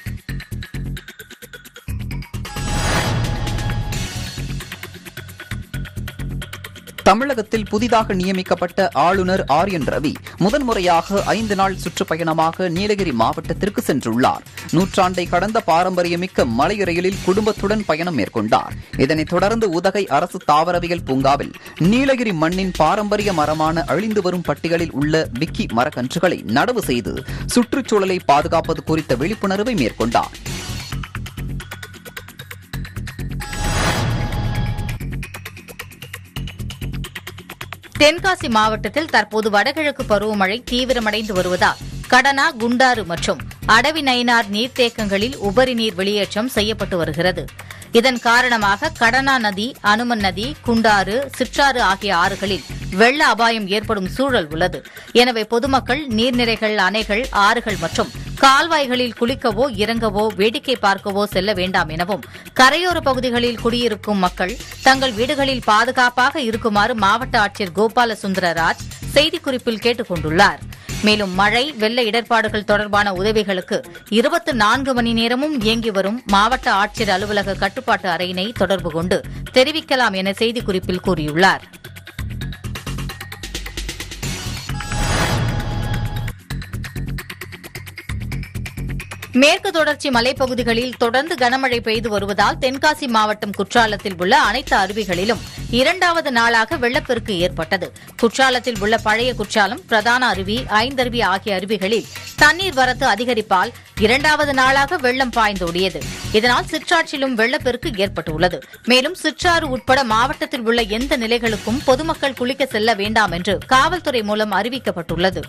தமிழகத்தில் புதிதாக நியமிக்கப்பட்ட ஆளுநர் ஆர் என் ரவி முதன்முறையாக ஐந்து நாள் சுற்றுப்பயணமாக நீலகிரி மாவட்டத்திற்கு சென்றுள்ளார் நூற்றாண்டை கடந்த பாரம்பரியமிக்க மலை ரயிலில் குடும்பத்துடன் பயணம் மேற்கொண்டார் இதனைத் தொடர்ந்து உதகை அரசு தாவரவியல் பூங்காவில் நீலகிரி மண்ணின் பாரம்பரிய மரமான அழிந்து வரும் பட்டியலில் உள்ள விக்கி மரக்கன்றுகளை நடவு செய்து சுற்றுச்சூழலை பாதுகாப்பது குறித்த விழிப்புணர்வை மேற்கொண்டார் தென்காசி மாவட்டத்தில் தற்போது வடகிழக்கு பருவமழை தீவிரமடைந்து வருவதால் கடனா குண்டாறு மற்றும் அடவி நயினார் நீர்த்தேக்கங்களில் உபரி நீர் வெளியேற்றம் செய்யப்பட்டு வருகிறது இதன் காரணமாக கடனா நதி அனுமன் நதி குண்டாறு சிற்றாறு ஆகிய ஆறுகளில் வெள்ள அபாயம் ஏற்படும் சூழல் உள்ளது எனவே பொதுமக்கள் நீர்நிலைகள் அணைகள் ஆறுகள் மற்றும் கால்வாய்களில் குளிக்கவோ இறங்கவோ வேடிக்கை பார்க்கவோ செல்ல வேண்டாம் எனவும் கரையோர பகுதிகளில் குடியிருக்கும் மக்கள் தங்கள் வீடுகளில் பாதுகாப்பாக இருக்குமாறு மாவட்ட ஆட்சியர் கோபால சுந்தரராஜ் செய்திக்குறிப்பில் கேட்டுக் கொண்டுள்ளார் மேலும் மழை வெள்ள இடர்பாடுகள் தொடர்பான உதவிகளுக்கு இருபத்தி நான்கு மணி நேரமும் இயங்கி வரும் மாவட்ட ஆட்சியர் அலுவலக கட்டுப்பாட்டு அறையினை தொடர்பு கொண்டு தெரிவிக்கலாம் என செய்திக்குறிப்பில் கூறியுள்ளார் மேற்கு தொடர்ச்சி மலைப்பகுதிகளில் தொடர்ந்து கனமழை பெய்து வருவதால் தென்காசி மாவட்டம் குற்றாலத்தில் உள்ள அனைத்து அருவிகளிலும் இரண்டாவது நாளாக வெள்ளப்பெருக்கு ஏற்பட்டது குற்றாலத்தில் உள்ள பழைய குற்றாலம் பிரதான அருவி ஐந்தருவி ஆகிய அருவிகளில் தண்ணீர் வரத்து அதிகரிப்பால் இரண்டாவது நாளாக வெள்ளம் பாய்ந்தோடியது இதனால் சிற்றாற்றிலும் வெள்ளப்பெருக்கு ஏற்பட்டுள்ளது மேலும் சிற்றாறு உட்பட மாவட்டத்தில் உள்ள எந்த நிலைகளுக்கும் பொதுமக்கள் குளிக்க செல்ல வேண்டாம் என்று காவல்துறை மூலம் அறிவிக்கப்பட்டுள்ளது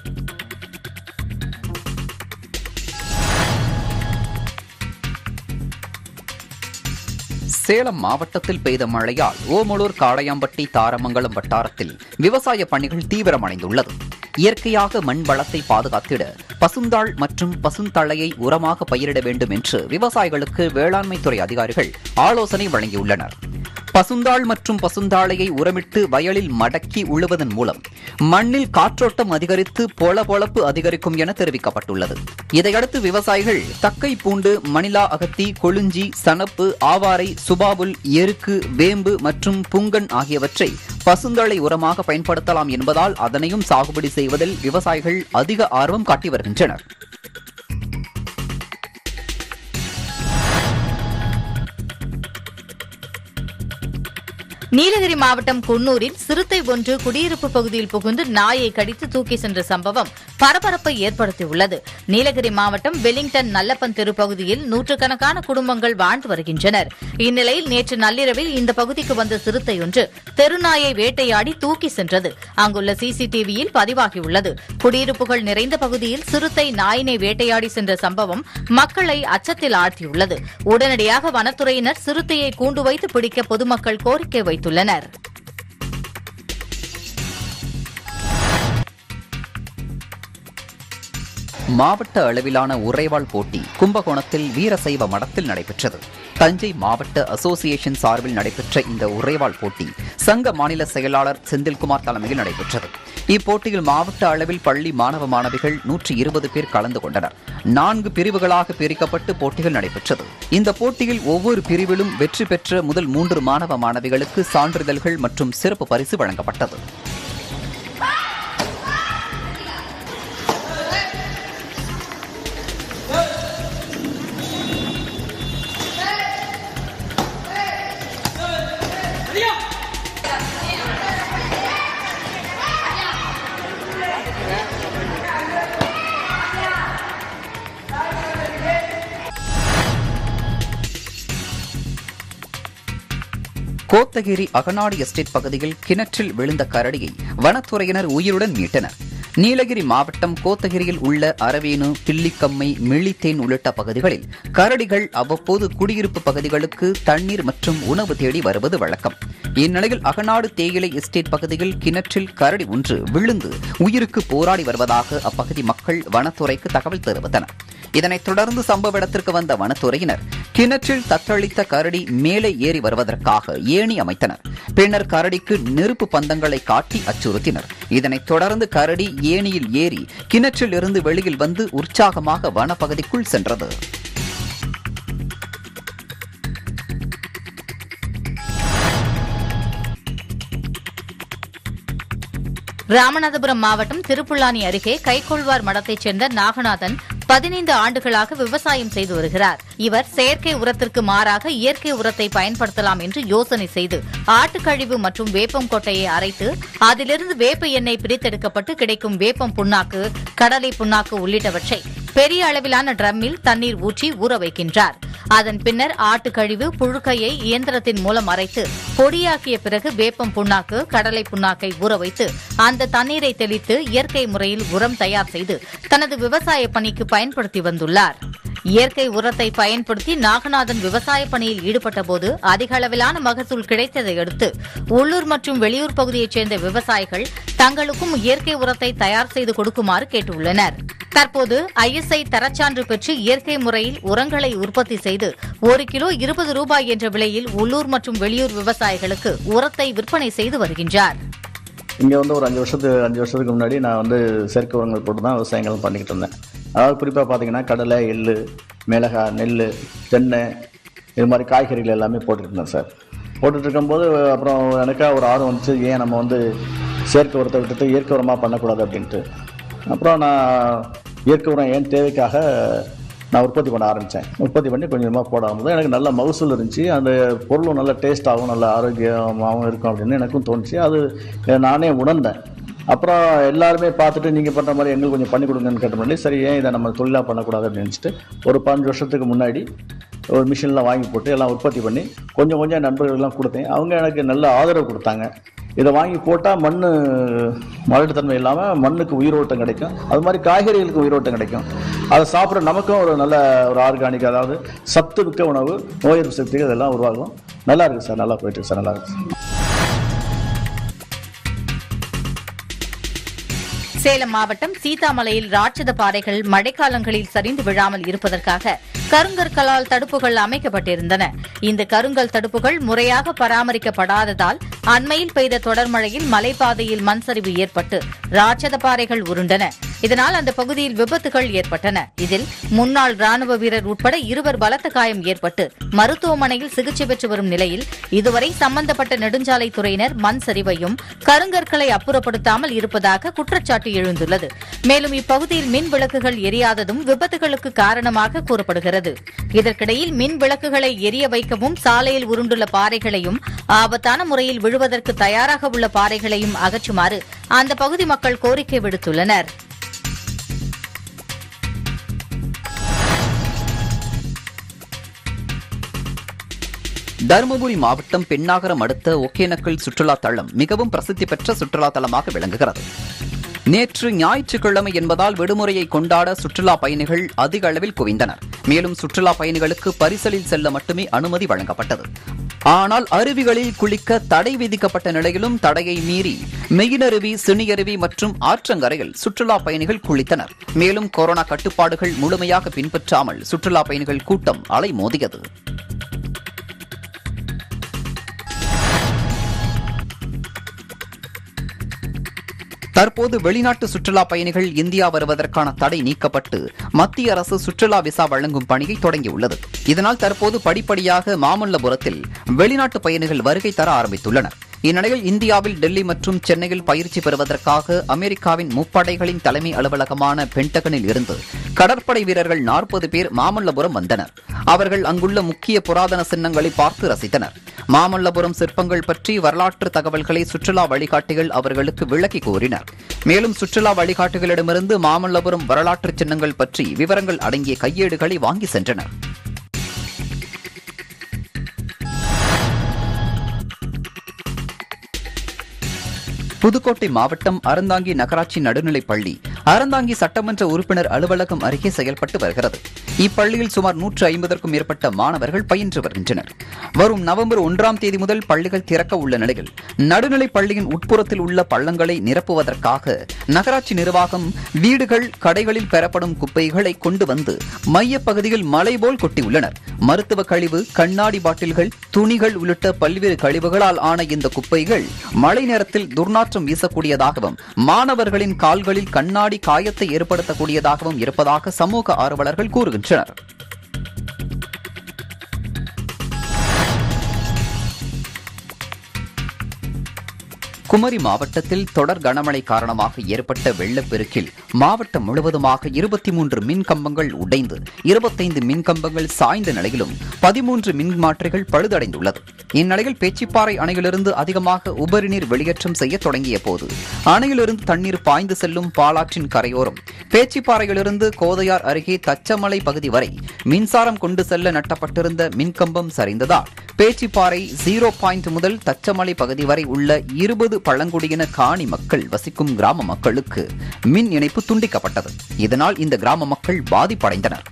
சேலம் மாவட்டத்தில் பெய்த மழையால் ஓமலூர் காடையாம்பட்டி தாரமங்கலம் வட்டாரத்தில் விவசாய பணிகள் தீவிரமடைந்துள்ளது இயற்கையாக மண் வளத்தை பாதுகாத்திட பசுந்தாள் மற்றும் பசுந்தழையை உரமாக பயிரிட வேண்டும் என்று விவசாயிகளுக்கு வேளாண்மைத்துறை அதிகாரிகள் ஆலோசனை வழங்கியுள்ளனர் பசுந்தாள் மற்றும் பசுந்தாளையை உரமிட்டு வயலில் மடக்கி உழுவதன் மூலம் மண்ணில் காற்றோட்டம் அதிகரித்து பொலபொலப்பு அதிகரிக்கும் என தெரிவிக்கப்பட்டுள்ளது இதையடுத்து விவசாயிகள் தக்கை பூண்டு மணிலா அகத்தி கொழுஞ்சி சணப்பு ஆவாரை சுபாபுல் எருக்கு வேம்பு மற்றும் புங்கன் ஆகியவற்றை பசுந்தழை உரமாக பயன்படுத்தலாம் என்பதால் அதனையும் சாகுபடி செய்வதில் விவசாயிகள் அதிக ஆர்வம் காட்டி வருகின்றனர் நீலகிரி மாவட்டம் குன்னூரில் சிறுத்தை ஒன்று குடியிருப்பு பகுதியில் புகுந்து நாயை கடித்து தூக்கி சென்ற சம்பவம் பரபரப்பை ஏற்படுத்தியுள்ளது நீலகிரி மாவட்டம் வெலிங்டன் நல்லப்பன் தெரு பகுதியில் நூற்றுக்கணக்கான குடும்பங்கள் வாழ்ந்து வருகின்றனர் இந்நிலையில் நேற்று நள்ளிரவில் இந்த பகுதிக்கு வந்த சிறுத்தை ஒன்று தெருநாயை வேட்டையாடி தூக்கி சென்றது அங்குள்ள சிசிடிவியில் பதிவாகியுள்ளது குடியிருப்புகள் நிறைந்த பகுதியில் சிறுத்தை நாயினை வேட்டையாடி சென்ற சம்பவம் மக்களை அச்சத்தில் ஆழ்த்தியுள்ளது உடனடியாக வனத்துறையினர் சிறுத்தையை கூண்டு வைத்து பிடிக்க பொதுமக்கள் கோரிக்கை வைத்துள்ளனர் மாவட்ட அளவிலான உறைவாள் போட்டி கும்பகோணத்தில் வீரசைவ மடத்தில் நடைபெற்றது தஞ்சை மாவட்ட அசோசியேஷன் சார்பில் நடைபெற்ற இந்த உறைவாள் போட்டி சங்க மாநில செயலாளர் செந்தில்குமார் தலைமையில் நடைபெற்றது இப்போட்டியில் மாவட்ட அளவில் பள்ளி மாணவ மாணவிகள் நூற்றி இருபது பேர் கலந்து கொண்டனர் நான்கு பிரிவுகளாக பிரிக்கப்பட்டு போட்டிகள் நடைபெற்றது இந்த போட்டியில் ஒவ்வொரு பிரிவிலும் வெற்றி பெற்ற முதல் மூன்று மாணவ மாணவிகளுக்கு சான்றிதழ்கள் மற்றும் சிறப்பு பரிசு வழங்கப்பட்டது கோத்தகிரி அகநாடு எஸ்டேட் பகுதியில் கிணற்றில் விழுந்த கரடியை வனத்துறையினர் உயிருடன் மீட்டனர் நீலகிரி மாவட்டம் கோத்தகிரியில் உள்ள அரவேணு பில்லிக்கம்மை மிள்ளித்தேன் உள்ளிட்ட பகுதிகளில் கரடிகள் அவ்வப்போது குடியிருப்பு பகுதிகளுக்கு தண்ணீர் மற்றும் உணவு தேடி வருவது வழக்கம் இந்நிலையில் அகநாடு தேயிலை எஸ்டேட் பகுதியில் கிணற்றில் கரடி ஒன்று விழுந்து உயிருக்கு போராடி வருவதாக அப்பகுதி மக்கள் வனத்துறைக்கு தகவல் தெரிவித்தனர் இதனைத் தொடர்ந்து சம்பவ இடத்திற்கு வந்த வனத்துறையினர் கிணற்றில் தத்தளித்த கரடி மேலே ஏறி வருவதற்காக ஏணி அமைத்தனர் பின்னர் கரடிக்கு நெருப்பு பந்தங்களை காட்டி அச்சுறுத்தினர் இதனைத் தொடர்ந்து கரடி ஏணியில் ஏறி கிணற்றில் இருந்து வெளியில் வந்து உற்சாகமாக வனப்பகுதிக்குள் சென்றது ராமநாதபுரம் மாவட்டம் திருப்புல்லானி அருகே கைக்கொள்வார் மடத்தைச் சேர்ந்த நாகநாதன் பதினைந்து ஆண்டுகளாக விவசாயம் செய்து வருகிறார் இவர் செயற்கை உரத்திற்கு மாறாக இயற்கை உரத்தை பயன்படுத்தலாம் என்று யோசனை செய்து ஆட்டுக்கழிவு மற்றும் வேப்பம் கொட்டையை அரைத்து அதிலிருந்து வேப்ப எண்ணெய் பிரித்தெடுக்கப்பட்டு கிடைக்கும் வேப்பம் புண்ணாக்கு கடலை புண்ணாக்கு உள்ளிட்டவற்றை பெரிய அளவிலான ட்ரம்மில் தண்ணீர் ஊற்றி ஊற வைக்கின்றார் அதன் பின்னர் ஆட்டுக்கழிவு புழுக்கையை இயந்திரத்தின் மூலம் அரைத்து பொடியாக்கிய பிறகு வேப்பம் புண்ணாக்கு கடலை புண்ணாக்கை ஊற வைத்து அந்த தண்ணீரை தெளித்து இயற்கை முறையில் உரம் தயார் செய்து தனது விவசாய பணிக்கு பயன்படுத்தி வந்துள்ளார் இயற்கை உரத்தை பயன்படுத்தி நாகநாதன் விவசாய பணியில் ஈடுபட்டபோது அதிக அளவிலான மகசூல் கிடைத்ததை அடுத்து உள்ளூர் மற்றும் வெளியூர் பகுதியைச் சேர்ந்த விவசாயிகள் தங்களுக்கும் இயற்கை உரத்தை தயார் செய்து கொடுக்குமாறு கேட்டுள்ளனர் தற்போது ஐஎஸ்ஐ தரச்சான்று பெற்று இயற்கை முறையில் உரங்களை உற்பத்தி செய்து ஒரு கிலோ இருபது ரூபாய் என்ற விலையில் உள்ளூர் மற்றும் வெளியூர் விவசாயிகளுக்கு உரத்தை விற்பனை செய்து வருகின்றார் இங்கே வந்து ஒரு அஞ்சு வருஷத்து அஞ்சு வருஷத்துக்கு முன்னாடி நான் வந்து செயற்கை உரங்கள் போட்டு தான் விவசாயங்கள் பண்ணிக்கிட்டு இருந்தேன் அதாவது குறிப்பாக பார்த்தீங்கன்னா கடலை எள்ளு மிளகாய் நெல் தென்னை இது மாதிரி காய்கறிகள் எல்லாமே போட்டுட்டு இருந்தேன் சார் போட்டுட்டு இருக்கும்போது அப்புறம் எனக்கா ஒரு ஆர்வம் வந்துச்சு ஏன் நம்ம வந்து செயற்கை உரத்தை விட்டுட்டு இயற்கை உரமாக பண்ணக்கூடாது அப்படின்ட்டு அப்புறம் நான் இயற்கை உரம் ஏன் தேவைக்காக நான் உற்பத்தி பண்ண ஆரம்பித்தேன் உற்பத்தி பண்ணி கொஞ்சம் கொஞ்சமாக போட ஆரம்பிச்சது எனக்கு நல்ல மகசூல் இருந்துச்சு அந்த பொருளும் நல்ல டேஸ்ட்டாகவும் நல்ல ஆரோக்கியமாகவும் இருக்கும் அப்படின்னு எனக்கும் தோணுச்சு அது நானே உணர்ந்தேன் அப்புறம் எல்லாருமே பார்த்துட்டு நீங்கள் பண்ணுற மாதிரி எங்களுக்கு கொஞ்சம் பண்ணி கொடுங்கன்னு கேட்ட பண்ணி சரி ஏன் இதை நம்ம தொழிலாக பண்ணக்கூடாது அப்படின்னு நினச்சிட்டு ஒரு பதினஞ்சு வருஷத்துக்கு முன்னாடி ஒரு மிஷின்லாம் வாங்கி போட்டு எல்லாம் உற்பத்தி பண்ணி கொஞ்சம் கொஞ்சம் நண்பர்கள்லாம் கொடுத்தேன் அவங்க எனக்கு நல்ல ஆதரவு கொடுத்தாங்க இதை வாங்கி போட்டால் மண் மலட்டுத்தன்மை இல்லாமல் மண்ணுக்கு உயிரோட்டம் கிடைக்கும் அது மாதிரி காய்கறிகளுக்கு உயிரோட்டம் கிடைக்கும் அதை சாப்பிட்ற நமக்கும் ஒரு நல்ல ஒரு ஆர்கானிக் அதாவது சத்து மிக்க உணவு நோய் எதிர்ப்பு சக்திகள் இதெல்லாம் உருவாகும் நல்லா இருக்குது சார் நல்லா போயிட்டு இருக்கு சார் நல்லா இருக்கு சேலம் மாவட்டம் சீதாமலையில் ராட்சத பாறைகள் மழைக்காலங்களில் சரிந்து விழாமல் இருப்பதற்காக கருங்கற்களால் தடுப்புகள் அமைக்கப்பட்டிருந்தன இந்த கருங்கல் தடுப்புகள் முறையாக பராமரிக்கப்படாததால் அண்மையில் பெய்த தொடர் மழையில் மலைப்பாதையில் மண் சரிவு ஏற்பட்டு ராட்சத பாறைகள் உருண்டன இதனால் அந்த பகுதியில் விபத்துகள் ஏற்பட்டன இதில் முன்னாள் ராணுவ வீரர் உட்பட இருவர் பலத்த காயம் ஏற்பட்டு மருத்துவமனையில் சிகிச்சை பெற்று வரும் நிலையில் இதுவரை சம்பந்தப்பட்ட நெடுஞ்சாலைத்துறையினர் மண் சரிவையும் கருங்கற்களை அப்புறப்படுத்தாமல் இருப்பதாக குற்றச்சாட்டு எழுந்துள்ளது மேலும் இப்பகுதியில் மின் விளக்குகள் எரியாததும் விபத்துகளுக்கு காரணமாக கூறப்படுகிறது இதற்கிடையில் மின் விளக்குகளை எரிய வைக்கவும் சாலையில் உருண்டுள்ள பாறைகளையும் ஆபத்தான முறையில் விழுவதற்கு தயாராக உள்ள பாறைகளையும் அகற்றுமாறு அந்த பகுதி மக்கள் கோரிக்கை விடுத்துள்ளனர் தருமபுரி மாவட்டம் பெண்ணாகரம் அடுத்த ஒகேனக்கல் சுற்றுலா தளம் மிகவும் பிரசித்தி பெற்ற சுற்றுலா தலமாக விளங்குகிறது நேற்று ஞாயிற்றுக்கிழமை என்பதால் விடுமுறையை கொண்டாட சுற்றுலா பயணிகள் அதிக அளவில் குவிந்தனர் மேலும் சுற்றுலா பயணிகளுக்கு பரிசலில் செல்ல மட்டுமே அனுமதி வழங்கப்பட்டது ஆனால் அருவிகளில் குளிக்க தடை விதிக்கப்பட்ட நிலையிலும் தடையை மீறி மெயினருவி சினியருவி மற்றும் ஆற்றங்கரையில் சுற்றுலா பயணிகள் குளித்தனர் மேலும் கொரோனா கட்டுப்பாடுகள் முழுமையாக பின்பற்றாமல் சுற்றுலா பயணிகள் கூட்டம் அலைமோதியது தற்போது வெளிநாட்டு சுற்றுலா பயணிகள் இந்தியா வருவதற்கான தடை நீக்கப்பட்டு மத்திய அரசு சுற்றுலா விசா வழங்கும் பணியை தொடங்கியுள்ளது இதனால் தற்போது படிப்படியாக மாமல்லபுரத்தில் வெளிநாட்டு பயணிகள் வருகை தர ஆரம்பித்துள்ளனர் இந்நிலையில் இந்தியாவில் டெல்லி மற்றும் சென்னையில் பயிற்சி பெறுவதற்காக அமெரிக்காவின் முப்படைகளின் தலைமை அலுவலகமான பென்டகனில் இருந்து கடற்படை வீரர்கள் நாற்பது பேர் மாமல்லபுரம் வந்தனர் அவர்கள் அங்குள்ள முக்கிய புராதன சின்னங்களை பார்த்து ரசித்தனர் மாமல்லபுரம் சிற்பங்கள் பற்றி வரலாற்று தகவல்களை சுற்றுலா வழிகாட்டிகள் அவர்களுக்கு விளக்கி கூறினர் மேலும் சுற்றுலா வழிகாட்டிகளிடமிருந்து மாமல்லபுரம் வரலாற்று சின்னங்கள் பற்றி விவரங்கள் அடங்கிய கையேடுகளை வாங்கி சென்றனர் புதுக்கோட்டை மாவட்டம் அறந்தாங்கி நகராட்சி நடுநிலைப் பள்ளி அறந்தாங்கி சட்டமன்ற உறுப்பினர் அலுவலகம் அருகே செயல்பட்டு வருகிறது இப்பள்ளியில் சுமார் நூற்று ஐம்பதற்கும் மேற்பட்ட மாணவர்கள் பயின்று வருகின்றனர் வரும் நவம்பர் ஒன்றாம் தேதி முதல் பள்ளிகள் திறக்க உள்ள நிலையில் நடுநிலைப் பள்ளியின் உட்புறத்தில் உள்ள பள்ளங்களை நிரப்புவதற்காக நகராட்சி நிர்வாகம் வீடுகள் கடைகளில் பெறப்படும் குப்பைகளை கொண்டு வந்து மையப் பகுதியில் மலை போல் கொட்டியுள்ளனர் மருத்துவ கழிவு கண்ணாடி பாட்டில்கள் துணிகள் உள்ளிட்ட பல்வேறு கழிவுகளால் ஆன இந்த குப்பைகள் மழை நேரத்தில் துர்நாற்றம் வீசக்கூடியதாகவும் மாணவர்களின் கால்களில் கண்ணாடி காயத்தை ஏற்படுத்தக்கூடியதாகவும் இருப்பதாக சமூக ஆர்வலர்கள் கூறுகின்றனர் குமரி மாவட்டத்தில் தொடர் கனமழை காரணமாக ஏற்பட்ட வெள்ளப்பெருக்கில் மாவட்டம் முழுவதுமாக இருபத்தி மூன்று மின் கம்பங்கள் உடைந்து இருபத்தைந்து மின் கம்பங்கள் சாய்ந்த நிலையிலும் பதிமூன்று மின் மாற்றிகள் பழுதடைந்துள்ளது இந்நிலையில் பேச்சிப்பாறை அணையிலிருந்து அதிகமாக உபரி நீர் வெளியேற்றம் செய்ய தொடங்கிய போது அணையிலிருந்து தண்ணீர் பாய்ந்து செல்லும் பாலாற்றின் கரையோரம் பேச்சிப்பாறையிலிருந்து கோதையார் அருகே தச்சமலை பகுதி வரை மின்சாரம் கொண்டு செல்ல நட்டப்பட்டிருந்த மின்கம்பம் சரிந்ததால் பேச்சிப்பாறை ஜீரோ பாயிண்ட் முதல் தச்சமலை பகுதி வரை உள்ள இருபது பழங்குடியின காணி மக்கள் வசிக்கும் கிராம மக்களுக்கு மின் இணைப்பு துண்டிக்கப்பட்டது இதனால் இந்த கிராம மக்கள் பாதிப்படைந்தனர்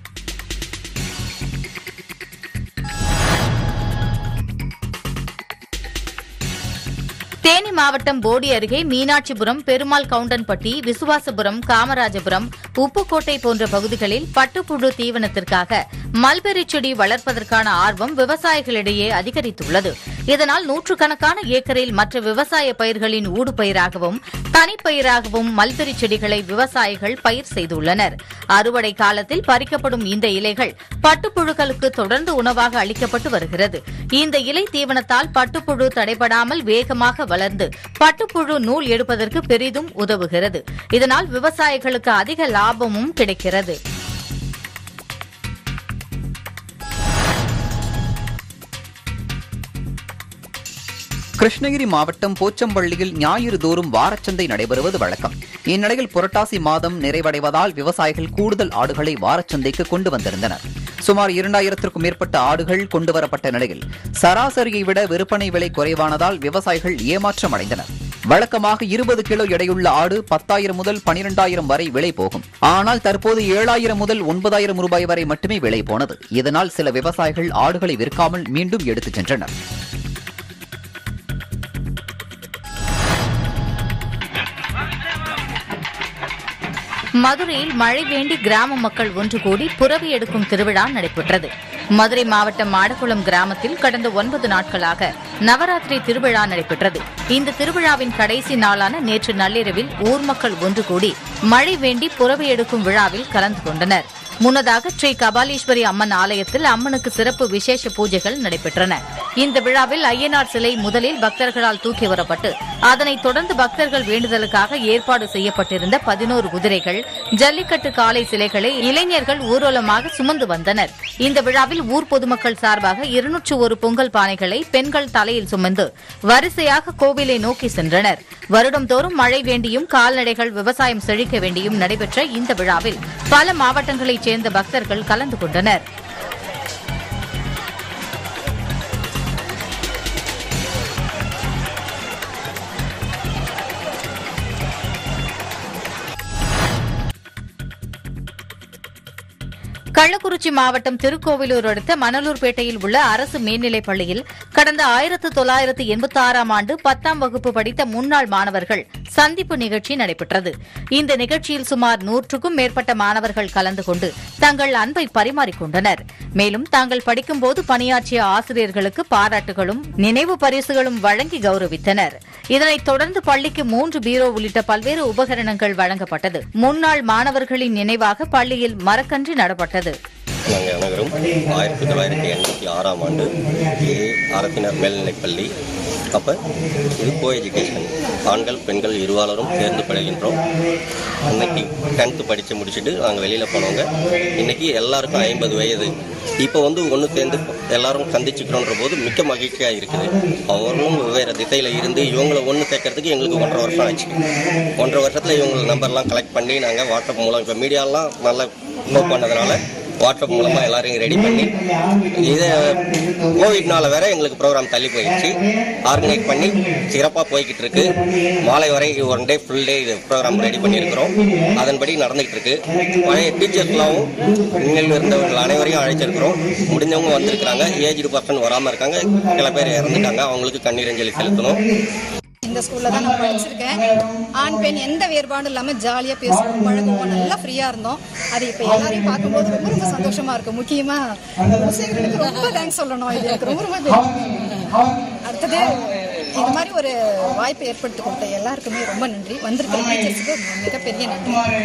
தேனி மாவட்டம் போடி அருகே மீனாட்சிபுரம் பெருமாள் கவுண்டன்பட்டி விசுவாசபுரம் காமராஜபுரம் உப்புக்கோட்டை போன்ற பகுதிகளில் பட்டுப்புழு தீவனத்திற்காக மல்பெரி செடி வளர்ப்பதற்கான ஆர்வம் விவசாயிகளிடையே அதிகரித்துள்ளது இதனால் நூற்றுக்கணக்கான ஏக்கரில் மற்ற விவசாய பயிர்களின் ஊடுபயிராகவும் தனிப்பயிராகவும் மல்பெரி செடிகளை விவசாயிகள் பயிர் செய்துள்ளனர் அறுவடை காலத்தில் பறிக்கப்படும் இந்த இலைகள் பட்டுப்புழுக்களுக்கு தொடர்ந்து உணவாக அளிக்கப்பட்டு வருகிறது இந்த இலை தீவனத்தால் பட்டுப்புழு தடைபடாமல் வேகமாக வளர்ந்து பட்டுப்புழு நூல் எடுப்பதற்கு பெரிதும் உதவுகிறது இதனால் விவசாயிகளுக்கு அதிக லாபமும் கிடைக்கிறது கிருஷ்ணகிரி மாவட்டம் போச்சம்பள்ளியில் ஞாயிறு தோறும் வாரச்சந்தை நடைபெறுவது வழக்கம் இந்நிலையில் புரட்டாசி மாதம் நிறைவடைவதால் விவசாயிகள் கூடுதல் ஆடுகளை வாரச்சந்தைக்கு கொண்டு வந்திருந்தனர் சுமார் இரண்டாயிரத்திற்கும் மேற்பட்ட ஆடுகள் கொண்டுவரப்பட்ட நிலையில் சராசரியை விட விற்பனை விலை குறைவானதால் விவசாயிகள் ஏமாற்றம் அடைந்தனர் வழக்கமாக இருபது கிலோ எடையுள்ள ஆடு பத்தாயிரம் முதல் பனிரெண்டாயிரம் வரை விலை போகும் ஆனால் தற்போது ஏழாயிரம் முதல் ஒன்பதாயிரம் ரூபாய் வரை மட்டுமே விலை போனது இதனால் சில விவசாயிகள் ஆடுகளை விற்காமல் மீண்டும் எடுத்துச் சென்றனர் மதுரையில் மழை வேண்டி கிராம மக்கள் ஒன்று கூடி புறவி எடுக்கும் திருவிழா நடைபெற்றது மதுரை மாவட்டம் மாடக்குளம் கிராமத்தில் கடந்த ஒன்பது நாட்களாக நவராத்திரி திருவிழா நடைபெற்றது இந்த திருவிழாவின் கடைசி நாளான நேற்று நள்ளிரவில் ஊர் மக்கள் ஒன்று கூடி மழை வேண்டி புறவி எடுக்கும் விழாவில் கலந்து கொண்டனர் முன்னதாக ஸ்ரீ கபாலீஸ்வரி அம்மன் ஆலயத்தில் அம்மனுக்கு சிறப்பு விசேஷ பூஜைகள் நடைபெற்றன இந்த விழாவில் ஐயனார் சிலை முதலில் பக்தர்களால் தூக்கி வரப்பட்டு அதனைத் தொடர்ந்து பக்தர்கள் வேண்டுதலுக்காக ஏற்பாடு செய்யப்பட்டிருந்த பதினோரு குதிரைகள் ஜல்லிக்கட்டு காளை சிலைகளை இளைஞர்கள் ஊர்வலமாக சுமந்து வந்தனர் இந்த விழாவில் ஊர் பொதுமக்கள் சார்பாக இருநூற்று ஒரு பொங்கல் பானைகளை பெண்கள் தலையில் சுமந்து வரிசையாக கோவிலை நோக்கி சென்றனர் வருடம்தோறும் மழை வேண்டியும் கால்நடைகள் விவசாயம் செழிக்க வேண்டியும் நடைபெற்ற இந்த விழாவில் பல மாவட்டங்களைச் சேர்ந்த பக்தர்கள் கலந்து கொண்டனர் கள்ளக்குறிச்சி மாவட்டம் திருக்கோவிலூர் அடுத்த மணலூர்பேட்டையில் உள்ள அரசு மேல்நிலைப் பள்ளியில் கடந்த ஆயிரத்து தொள்ளாயிரத்து எண்பத்தி ஆறாம் ஆண்டு பத்தாம் வகுப்பு படித்த முன்னாள் மாணவர்கள் சந்திப்பு நிகழ்ச்சி நடைபெற்றது இந்த நிகழ்ச்சியில் சுமார் நூற்றுக்கும் மேற்பட்ட மாணவர்கள் கலந்து கொண்டு தங்கள் அன்பை பரிமாறிக்கொண்டனர் மேலும் தாங்கள் படிக்கும்போது பணியாற்றிய ஆசிரியர்களுக்கு பாராட்டுகளும் நினைவு பரிசுகளும் வழங்கி கௌரவித்தனர் இதனைத் தொடர்ந்து பள்ளிக்கு மூன்று பீரோ உள்ளிட்ட பல்வேறு உபகரணங்கள் வழங்கப்பட்டது முன்னாள் மாணவர்களின் நினைவாக பள்ளியில் மரக்கன்று நடப்பட்டது நாங்கள் அனைவரும் ஆயிரத்தி தொள்ளாயிரத்தி எண்பத்தி ஆறாம் ஆண்டு ஏ அரசினர் மேல்நிலைப்பள்ளி அப்போ இது கோ எஜுகேஷன் ஆண்கள் பெண்கள் இருவாளரும் சேர்ந்து பழகின்றோம் இன்னைக்கு டென்த்து படித்து முடிச்சுட்டு நாங்கள் வெளியில் போனவங்க இன்னைக்கு எல்லாருக்கும் ஐம்பது வயது இப்போ வந்து ஒன்று சேர்ந்து எல்லாரும் சந்திச்சுக்கிறோன்ற போது மிக்க மகிழ்ச்சியாக இருக்குது அவர்களும் வெவ்வேறு திசையில் இருந்து இவங்களை ஒன்று சேர்க்கறதுக்கு எங்களுக்கு ஒன்றரை வருஷம் ஆச்சு ஒன்றரை வருஷத்தில் இவங்க நம்பர்லாம் கலெக்ட் பண்ணி நாங்கள் வாட்ஸ்அப் மூலம் இப்போ மீடியாலாம் நல்லா மூவ் பண்ணதுனால வாட்ஸ்அப் மூலமாக எல்லாரையும் ரெடி பண்ணி இது கோவிட்னால வேற எங்களுக்கு ப்ரோக்ராம் தள்ளி போயிடுச்சு ஆர்கனைஸ் பண்ணி சிறப்பாக போய்கிட்டு இருக்கு மாலை வரை ஒன் டே ஃபுல் டே இது ப்ரோக்ராம் ரெடி பண்ணியிருக்கிறோம் அதன்படி நடந்துகிட்டு இருக்கு பழைய டீச்சர்ஸ்லாம் இன்னில் இருந்தவர்கள் அனைவரையும் அழைச்சிருக்கிறோம் முடிஞ்சவங்க வந்திருக்கிறாங்க ஏஜ்டு பர்சன் வராமல் இருக்காங்க சில பேர் இறந்துட்டாங்க அவங்களுக்கு கண்ணீர் அஞ்சலி செலுத்தணும் இந்த ஸ்கூல்ல தான் நான் படிச்சிருக்கேன் ஆண் பெண் எந்த வேறுபாடும் இல்லாம ஜாலியா பேசுவோம் பழகுவோம் நல்லா ஃப்ரீயா இருந்தோம் அது இப்ப எல்லாரையும் பார்க்கும்போது ரொம்ப ரொம்ப சந்தோஷமா இருக்கு முக்கியமா குலசேகரனுக்கு ரொம்ப தேங்க்ஸ் சொல்லணும் இது எனக்கு ரொம்ப ரொம்ப பெரிய- அடுத்தது இந்த மாதிரி ஒரு வாய்ப்பை ஏற்படுத்தி கொடுத்த எல்லாருக்குமே ரொம்ப நன்றி வந்திருக்கிற டீச்சர்ஸுக்கு மிகப்பெரிய நன்றி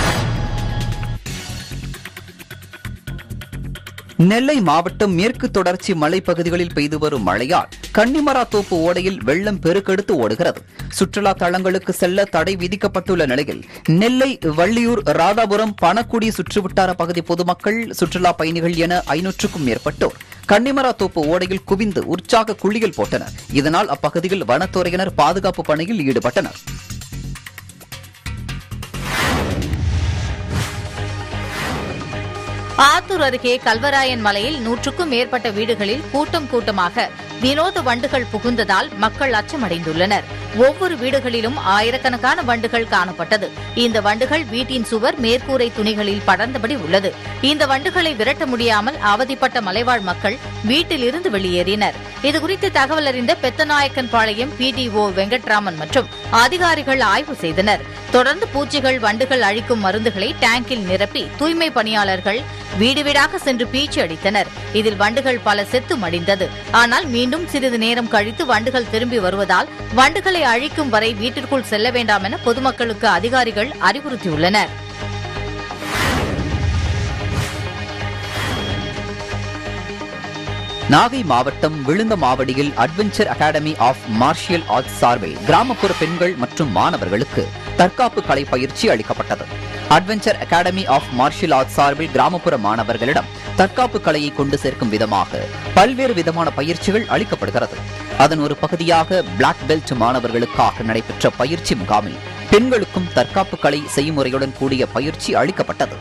நெல்லை மாவட்டம் மேற்கு தொடர்ச்சி மலைப்பகுதிகளில் பெய்து வரும் மழையால் கன்னிமராத்தோப்பு ஓடையில் வெள்ளம் பெருக்கெடுத்து ஓடுகிறது சுற்றுலா தலங்களுக்கு செல்ல தடை விதிக்கப்பட்டுள்ள நிலையில் நெல்லை வள்ளியூர் ராதாபுரம் பணக்குடி சுற்றுவட்டார பகுதி பொதுமக்கள் சுற்றுலா பயணிகள் என ஐநூற்றுக்கும் மேற்பட்டோர் கன்னிமராத்தோப்பு ஓடையில் குவிந்து உற்சாக குளியல் போட்டனர் இதனால் அப்பகுதியில் வனத்துறையினர் பாதுகாப்பு பணியில் ஈடுபட்டனர் ஆத்தூர் அருகே கல்வராயன் மலையில் நூற்றுக்கும் மேற்பட்ட வீடுகளில் கூட்டம் கூட்டமாக வினோத வண்டுகள் புகுந்ததால் மக்கள் அச்சமடைந்துள்ளனர் ஒவ்வொரு வீடுகளிலும் ஆயிரக்கணக்கான வண்டுகள் காணப்பட்டது இந்த வண்டுகள் வீட்டின் சுவர் மேற்கூரை துணிகளில் படர்ந்தபடி உள்ளது இந்த வண்டுகளை விரட்ட முடியாமல் அவதிப்பட்ட மலைவாழ் மக்கள் வீட்டில் இருந்து வெளியேறினர் இதுகுறித்து தகவல் அறிந்த பெத்தநாயக்கன் பாளையம் பிடிஓ வெங்கட்ராமன் மற்றும் அதிகாரிகள் ஆய்வு செய்தனர் தொடர்ந்து பூச்சிகள் வண்டுகள் அழிக்கும் மருந்துகளை டேங்கில் நிரப்பி தூய்மை பணியாளர்கள் வீடு வீடாக சென்று பீச்சு அடித்தனர் இதில் வண்டுகள் பல செத்து மடிந்தது ஆனால் மீண்டும் சிறிது நேரம் கழித்து வண்டுகள் திரும்பி வருவதால் வண்டுகளை அழிக்கும் வரை வீட்டிற்குள் செல்ல வேண்டாம் என பொதுமக்களுக்கு அதிகாரிகள் அறிவுறுத்தியுள்ளனர் நாகை மாவட்டம் விழுந்தமாவடியில் adventure academy of martial arts சார்பில் கிராமப்புற பெண்கள் மற்றும் மாணவர்களுக்கு தற்காப்பு கலை பயிற்சி அளிக்கப்பட்டது adventure academy of martial arts சார்பில் கிராமப்புற மாணவர்களிடம் தற்காப்பு கலையை கொண்டு சேர்க்கும் விதமாக பல்வேறு விதமான பயிற்சிகள் அளிக்கப்படுகிறது அதன் ஒரு பகுதியாக பிளாக் பெல்ட் மாணவர்களுக்காக நடைபெற்ற பயிற்சி முகாமில் பெண்களுக்கும் தற்காப்பு கலை செய்முறையுடன் கூடிய பயிற்சி அளிக்கப்பட்டது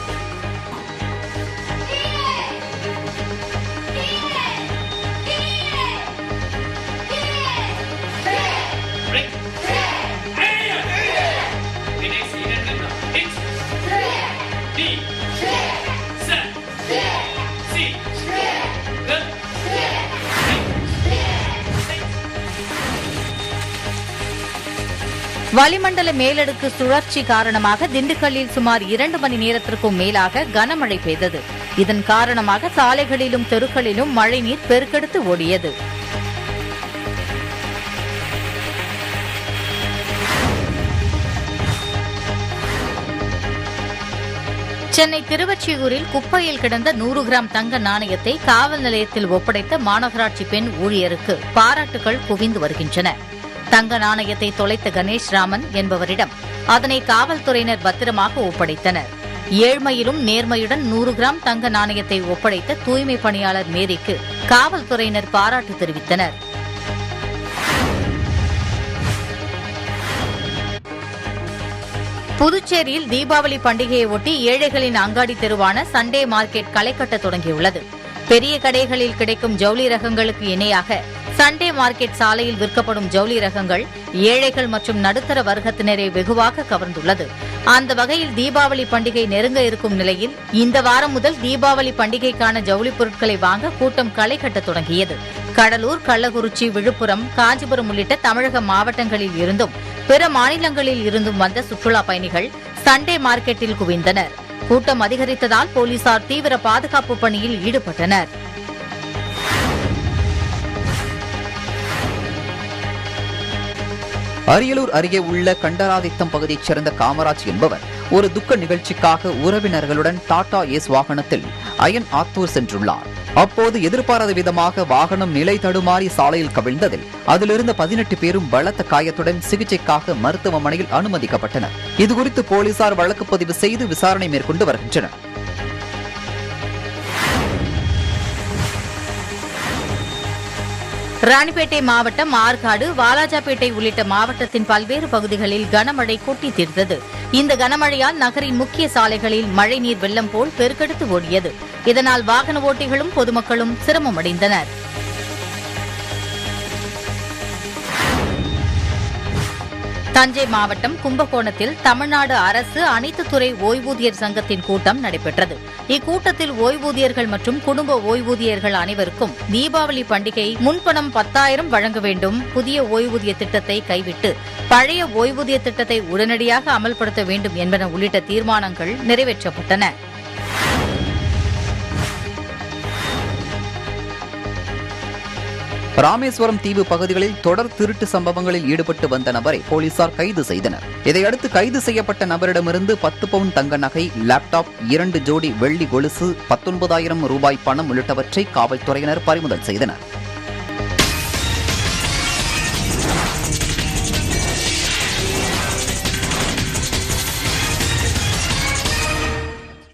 வளிமண்டல மேலடுக்கு சுழற்சி காரணமாக திண்டுக்கல்லில் சுமார் இரண்டு மணி நேரத்திற்கும் மேலாக கனமழை பெய்தது இதன் காரணமாக சாலைகளிலும் தெருக்களிலும் மழைநீர் பெருக்கெடுத்து ஓடியது சென்னை திருவொற்றியூரில் குப்பையில் கிடந்த நூறு கிராம் தங்க நாணயத்தை காவல் நிலையத்தில் ஒப்படைத்த மாநகராட்சி பெண் ஊழியருக்கு பாராட்டுகள் குவிந்து வருகின்றன தங்க நாணயத்தை தொலைத்த கணேஷ் ராமன் என்பவரிடம் அதனை காவல்துறையினர் பத்திரமாக ஒப்படைத்தனர் ஏழ்மையிலும் நேர்மையுடன் நூறு கிராம் தங்க நாணயத்தை ஒப்படைத்த தூய்மை பணியாளர் மேரிக்கு காவல்துறையினர் பாராட்டு தெரிவித்தனர் புதுச்சேரியில் தீபாவளி பண்டிகையை ஒட்டி ஏழைகளின் அங்காடி தெருவான சண்டே மார்க்கெட் களை கட்ட தொடங்கியுள்ளது பெரிய கடைகளில் கிடைக்கும் ஜவுளி ரகங்களுக்கு இணையாக சண்டே மார்க்கெட் சாலையில் விற்கப்படும் ஜவுளி ரகங்கள் ஏழைகள் மற்றும் நடுத்தர வர்க்கத்தினரை வெகுவாக கவர்ந்துள்ளது அந்த வகையில் தீபாவளி பண்டிகை நெருங்க இருக்கும் நிலையில் இந்த வாரம் முதல் தீபாவளி பண்டிகைக்கான ஜவுளி பொருட்களை வாங்க கூட்டம் களை கட்ட தொடங்கியது கடலூர் கள்ளக்குறிச்சி விழுப்புரம் காஞ்சிபுரம் உள்ளிட்ட தமிழக மாவட்டங்களில் இருந்தும் பிற மாநிலங்களில் இருந்தும் வந்த சுற்றுலா பயணிகள் சண்டே மார்க்கெட்டில் குவிந்தனர் கூட்டம் அதிகரித்ததால் போலீசார் தீவிர பாதுகாப்பு பணியில் ஈடுபட்டனர் அரியலூர் அருகே உள்ள கண்டராதித்தம் பகுதியைச் சேர்ந்த காமராஜ் என்பவர் ஒரு துக்க நிகழ்ச்சிக்காக உறவினர்களுடன் டாடா ஏஸ் வாகனத்தில் அயன் ஆத்தூர் சென்றுள்ளார் அப்போது எதிர்பாராத விதமாக வாகனம் நிலை தடுமாறி சாலையில் கவிழ்ந்ததில் அதிலிருந்த பதினெட்டு பேரும் பலத்த காயத்துடன் சிகிச்சைக்காக மருத்துவமனையில் அனுமதிக்கப்பட்டனர் இதுகுறித்து போலீசார் வழக்கு பதிவு செய்து விசாரணை மேற்கொண்டு வருகின்றனர் ராணிப்பேட்டை மாவட்டம் ஆற்காடு வாலாஜாபேட்டை உள்ளிட்ட மாவட்டத்தின் பல்வேறு பகுதிகளில் கனமழை கொட்டி தீர்த்தது இந்த கனமழையால் நகரின் முக்கிய சாலைகளில் மழைநீர் வெள்ளம் போல் பெருக்கெடுத்து ஓடியது இதனால் வாகன ஓட்டிகளும் பொதுமக்களும் சிரமமடைந்தனர் தஞ்சை மாவட்டம் கும்பகோணத்தில் தமிழ்நாடு அரசு அனைத்து துறை ஓய்வூதியர் சங்கத்தின் கூட்டம் நடைபெற்றது இக்கூட்டத்தில் ஓய்வூதியர்கள் மற்றும் குடும்ப ஓய்வூதியர்கள் அனைவருக்கும் தீபாவளி பண்டிகை முன்பணம் பத்தாயிரம் வழங்க வேண்டும் புதிய ஓய்வூதிய திட்டத்தை கைவிட்டு பழைய ஓய்வூதிய திட்டத்தை உடனடியாக அமல்படுத்த வேண்டும் என்பன உள்ளிட்ட தீர்மானங்கள் நிறைவேற்றப்பட்டன ராமேஸ்வரம் தீவு பகுதிகளில் தொடர் திருட்டு சம்பவங்களில் ஈடுபட்டு வந்த நபரை போலீசார் கைது செய்தனர் இதையடுத்து கைது செய்யப்பட்ட நபரிடமிருந்து பத்து பவுன் தங்க நகை லேப்டாப் இரண்டு ஜோடி வெள்ளி கொலுசு பத்தொன்பதாயிரம் ரூபாய் பணம் உள்ளிட்டவற்றை காவல்துறையினர் பறிமுதல் செய்தனர்